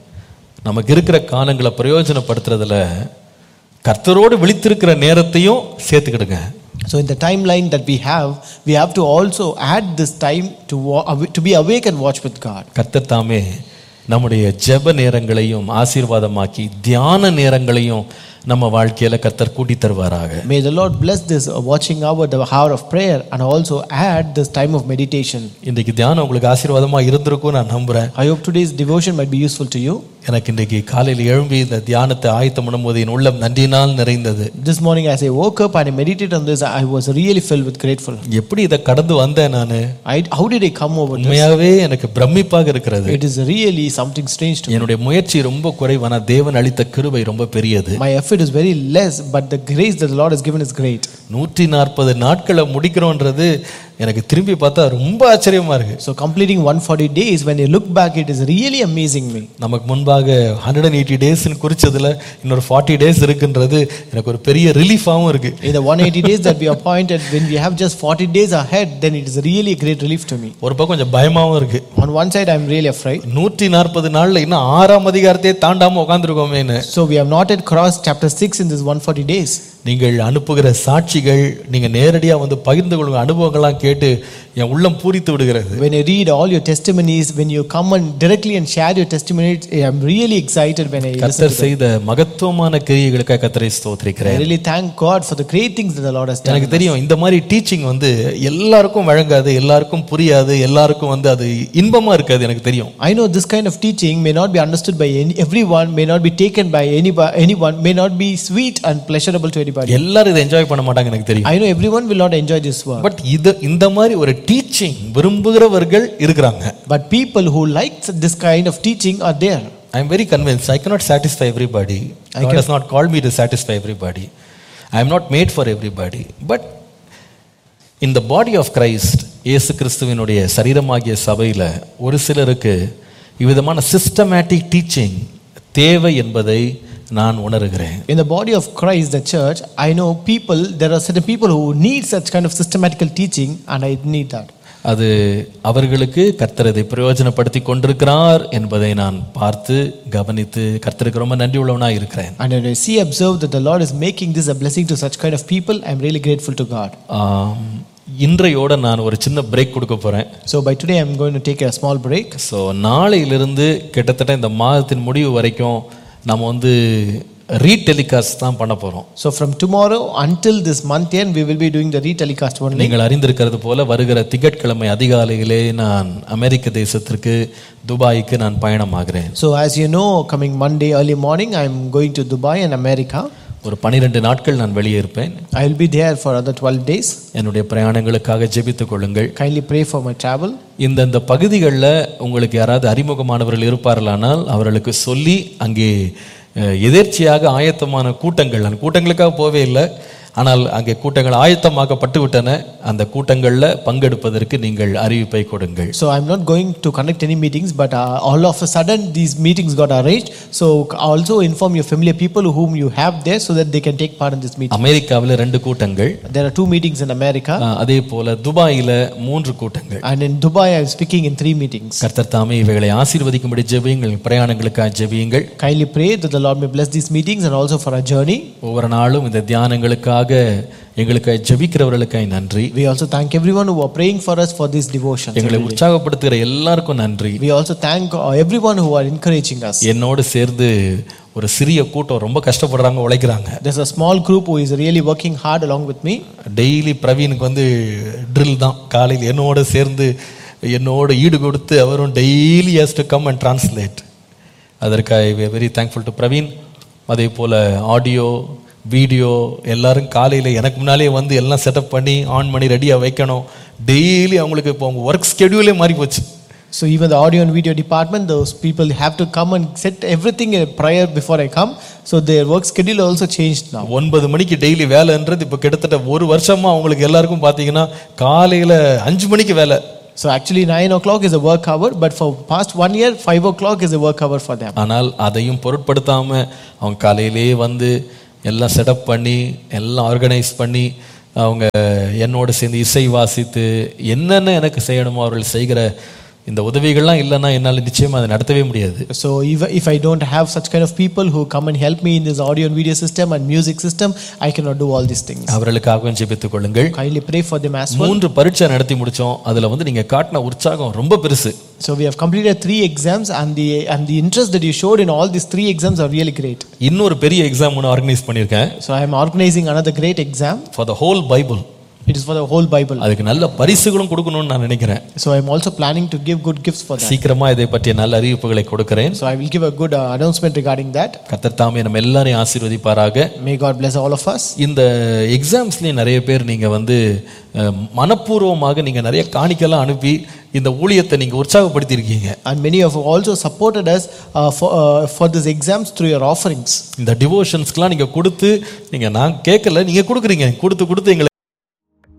நமக்கு இருக்கிற காலங்களை பிரயோஜனப்படுத்துறதுல கர்த்தரோடு விழித்திருக்கிற நேரத்தையும் சேர்த்துக்கிடுங்க So in the timeline that we have, we have to also add this time to, wa- awa- to be awake and watch with God. கர்த்தர் தாமே நம்முடைய ஜெப நேரங்களையும் ஆசீர்வாதமாக்கி தியான நேரங்களையும் நம்ம வாழ்க்கையில கர்த்தர் கூட்டி தருவாராக May the Lord bless this uh, watching hour, the hour of prayer, and also add this time of meditation. இன்றைக்கு தியானம் உங்களுக்கு ஆசீர்வாதமா இருந்திருக்கும் நான் நம்புறேன் I hope today's devotion might be useful to you. எனக்கு இன்றைக்கு காலையில் எழும்பி இந்த தியானத்தை ஆயத்தம் பண்ணும்போது என் உள்ளம் நன்றினால் நிறைந்தது This morning, as I woke up and I meditated on this, I was really filled with grateful. எப்படி இதை கடந்து வந்தேன் நான் I, how did I come over this? உண்மையாகவே எனக்கு பிரமிப்பாக இருக்கிறது It is really something strange to me. என்னுடைய முயற்சி ரொம்ப குறைவான தேவன் அளித்த கிருபை ரொம்ப பெரியது My effort is very less, but the grace that the Lord has given is great. நூற்றி நாற்பது நாட்களை முடிக்கிறோன்றது எனக்கு திரும்பி பார்த்தா ரொம்ப ஆச்சரியமா இருக்கு So, completing 140 days, when you look back, it is really amazing me. நமக்கு முன்பாக ஹண்ட்ரட் அண்ட் எயிட்டி டேஸ்ன்னு குறிச்சதுல இன்னொரு ஃபார்ட்டி டேஸ் இருக்குன்றது எனக்கு ஒரு பெரிய ரிலீஃபாகவும் இருக்கு In the 180 days that we appointed, when we have just 40 days ahead, then it is really a great relief to me. ஒரு பக்கம் கொஞ்சம் பயமாவும் இருக்கு On one side, I'm really afraid. நூற்றி நாற்பது நாள்ல இன்னும் ஆறாம் அதிகாரத்தையே தாண்டாம உட்காந்துருக்கோமேன்னு So, we have not yet crossed chapter 6 in this 140 days. நீங்கள் அனுப்புகிற சாட்சிகள் நீங்க நேரடியா வந்து பகிர்ந்து கொள்ளுங்க அனுபவங்கள்லாம் கேட்டு என் உள்ளம் பூரித்து விடுகிறது When I read all your testimonies, when you come and directly and share your testimonies, I'm really excited when I listen கர்த்தர் to them. செய்த மகத்துவமான கிரியைகளுக்காக கர்த்தரை I ஸ்தோத்திரிக்கிறேன் really thank God for the great things that the Lord has done. எனக்கு தெரியும் இந்த மாதிரி டீச்சிங் வந்து எல்லாருக்கும் வழங்காது எல்லாருக்கும் புரியாது எல்லாருக்கும் வந்து அது இன்பமா இருக்காது எனக்கு தெரியும் I know this kind of teaching may not be understood by any, everyone, may not be taken by any, anyone, may not be sweet and pleasurable to anybody. எல்லாரும் இதை என்ஜாய் பண்ண மாட்டாங்க எனக்கு தெரியும் I know everyone will not enjoy this work. But இது இந்த மாதிரி ஒரு டீச்சிங் விரும்புகிறவர்கள் இருக்கிறாங்க But people who like this kind of teaching are there. I am very convince I cannot satisfy everybody I God has not called me to satisfy everybody I am not made for everybody but in the body of Christ இயேசு கிறிஸ்துவினுடைய சரீரமாகிய சபையில ஒரு சிலருக்கு இவ்விதமான சிஸ்டமேட்டிக் டீச்சிங் தேவை என்பதை நான் உணர்கிறேன் In the body of Christ, the church, I know people, there are certain people who need such kind of systematical teaching, and I need that. அது அவர்களுக்கு கர்த்தர் இதை பிரயோஜனப்படுத்தி கொண்டிருக்கிறார் என்பதை நான் பார்த்து கவனித்து கர்த்தருக்கு ரொம்ப நன்றி உள்ளவனாக இருக்கிறேன் And when I see, observe that the Lord is making this a blessing to such kind of people, I'm really grateful to God. ஆம், இன்றையோட நான் ஒரு சின்ன பிரேக் கொடுக்க போறேன் So by today, I'm going to take a small break. So நாளையிலிருந்து கிட்டத்தட்ட இந்த மாதத்தின் முடிவு வரைக்கும் நம்ம வந்து ரீடெலிகாஸ்ட் தான் பண்ண போகிறோம் So from tomorrow until this month end, we will be doing the retelecast only. நீங்கள் அறிந்திருக்கிறது போல வருகிற திங்கட்கிழமை அதிகாலையிலே நான் அமெரிக்க தேசத்திற்கு துபாய்க்கு நான் பயணமாகிறேன் So as you know, coming Monday early morning, I'm going to Dubai and America. ஒரு பனிரெண்டு நாட்கள் நான் வெளியே இருப்பேன் I will be there for other 12 days. என்னுடைய பிரயாணங்களுக்காக ஜெபித்துக் கொள்ளுங்கள் Kindly pray for my travel. இந்தந்த பகுதிகளில் உங்களுக்கு யாராவது அறிமுகமானவர்கள் இருப்பார்களானால் அவர்களுக்கு சொல்லி அங்கே அஹ், எதேர்ச்சியாக ஆயத்தமான கூட்டங்கள் நான் கூட்டங்களுக்காக போவே இல்லை ஆனால் அங்கே கூட்டங்கள் ஆயத்தமாக்கப்பட்டு விட்டன அந்த கூட்டங்களில் பங்கெடுப்பதற்கு நீங்கள் அறிவிப்பை கொடுங்கள் So I'm not going to conduct any meetings, but uh, all of a sudden these meetings got arranged. So also inform your familiar people whom you have there so that they can take part in this meeting. அமெரிக்காவில் ரெண்டு கூட்டங்கள் There are two meetings in America, ஆ, அதே போல துபாயில மூன்று கூட்டங்கள் and in Dubai I'm speaking in three meetings. கர்த்தர் தாமே இவைகளை ஆசீர்வதிக்கும்படி ஜெபியுங்கள் பிரயாணங்களுக்காக ஜெபியுங்கள் Kindly pray that the Lord may bless these meetings and also for our journey. ஒவ்வொரு நாளும் இந்த தியானங்களுக்காக எங்களுக்காக ஜெபிக்கிறவர்களுக்காய் நன்றி We also thank everyone who are praying for us for these devotions. எங்களை உற்சாகப்படுத்துகிற எல்லாருக்கும் நன்றி We also thank uh, everyone who are encouraging us. என்னோடு சேர்ந்து ஒரு சிறிய கூட்டம் ரொம்ப கஷ்டப்படுறாங்க உழைக்கிறாங்க There's a small group who is really working hard along with me. Daily பிரவீனுக்கு வந்து ட்ரில் தான் காலையில் என்னோட சேர்ந்து என்னோட ஈடு கொடுத்து அவரும் daily has to come and translate அதற்காக வெரி தேங்க்ஃபுல் டு பிரவீன் அதே போல் ஆடியோ வீடியோ எல்லாரும் காலையில் எனக்கு முன்னாலே வந்து எல்லாம் செட்டப் பண்ணி ஆன் பண்ணி ரெடியாக வைக்கணும் டெய்லி அவங்களுக்கு இப்போ அவங்க ஒர்க் ஸ்கெடியூலே மாறி போச்சு So even the audio and video department, those people have to come and set everything uh, prior before I come. So their work schedule also changed now. ஒன்பது மணிக்கு டெய்லி வேலைன்றது இப்போ கிட்டத்தட்ட ஒரு வருஷமா அவங்களுக்கு எல்லாருக்கும் பார்த்தீங்கன்னா காலையில் அஞ்சு மணிக்கு வேலை So actually nine o'clock is a work hour, but for past one year, five o'clock is a work hour for them. ஆனால் அதையும் பொருட்படுத்தாம அவங்க காலையிலேயே வந்து எல்லாம் செட்டப் பண்ணி எல்லாம் ஆர்கனைஸ் பண்ணி அவங்க என்னோட சேர்ந்து இசை வாசித்து என்னென்ன எனக்கு செய்யணுமோ அவர்கள் செய்கிற இந்த உதவிகள்லாம் இல்லைன்னா என்னால் நிச்சயமா அதை நடத்தவே முடியாது So if, if I don't have such kind of people who come and help me in this audio and video system and music system, I cannot do all these things. அவர்களுக்காகவும் ஜெபித்துக் கொள்ளுங்கள் Kindly pray for them as well. மூன்று பரீட்சை நடத்தி முடிச்சோம் அதுல வந்து நீங்க காட்டின உற்சாகம் ரொம்ப பெருசு So we have completed three exams and the and the interest that you showed in all these three exams are really great. இன்னொரு பெரிய எக்ஸாம் ஒன்று ஆர்கனைஸ் பண்ணியிருக்கேன் So I am organizing another great exam. For the whole Bible It is for the whole Bible. அதுக்கு நல்ல பரிசுகளும் கொடுக்கணும்னு நான் நினைக்கிறேன் So I am also planning to give good gifts for that. சீக்கிரமா இதை பற்றிய நல்ல அறிவிப்புகளை கொடுக்கிறேன் So I will give a good uh, announcement regarding that. கர்த்தர் தாமே நம்ம எல்லாரையும் ஆசீர்வதிப்பாராக May God bless all of us. இந்த எக்ஸாம்ஸ்லேயும் நிறைய பேர் நீங்கள் வந்து அஹ், மனப்பூர்வமாக நீங்கள் நிறைய காணிக்கெல்லாம் அனுப்பி இந்த ஊழியத்தை நீங்கள் உற்சாகப்படுத்தியிருக்கீங்க And many of you also supported us uh, for, uh, for these exams through your offerings. இந்த டிவோஷன்ஸ்க்கெலாம் நீங்கள் கொடுத்து நீங்கள் நான் கேட்கல நீங்கள் கொடுக்குறீங்க கொடுத்து கொடுத்து எங்களை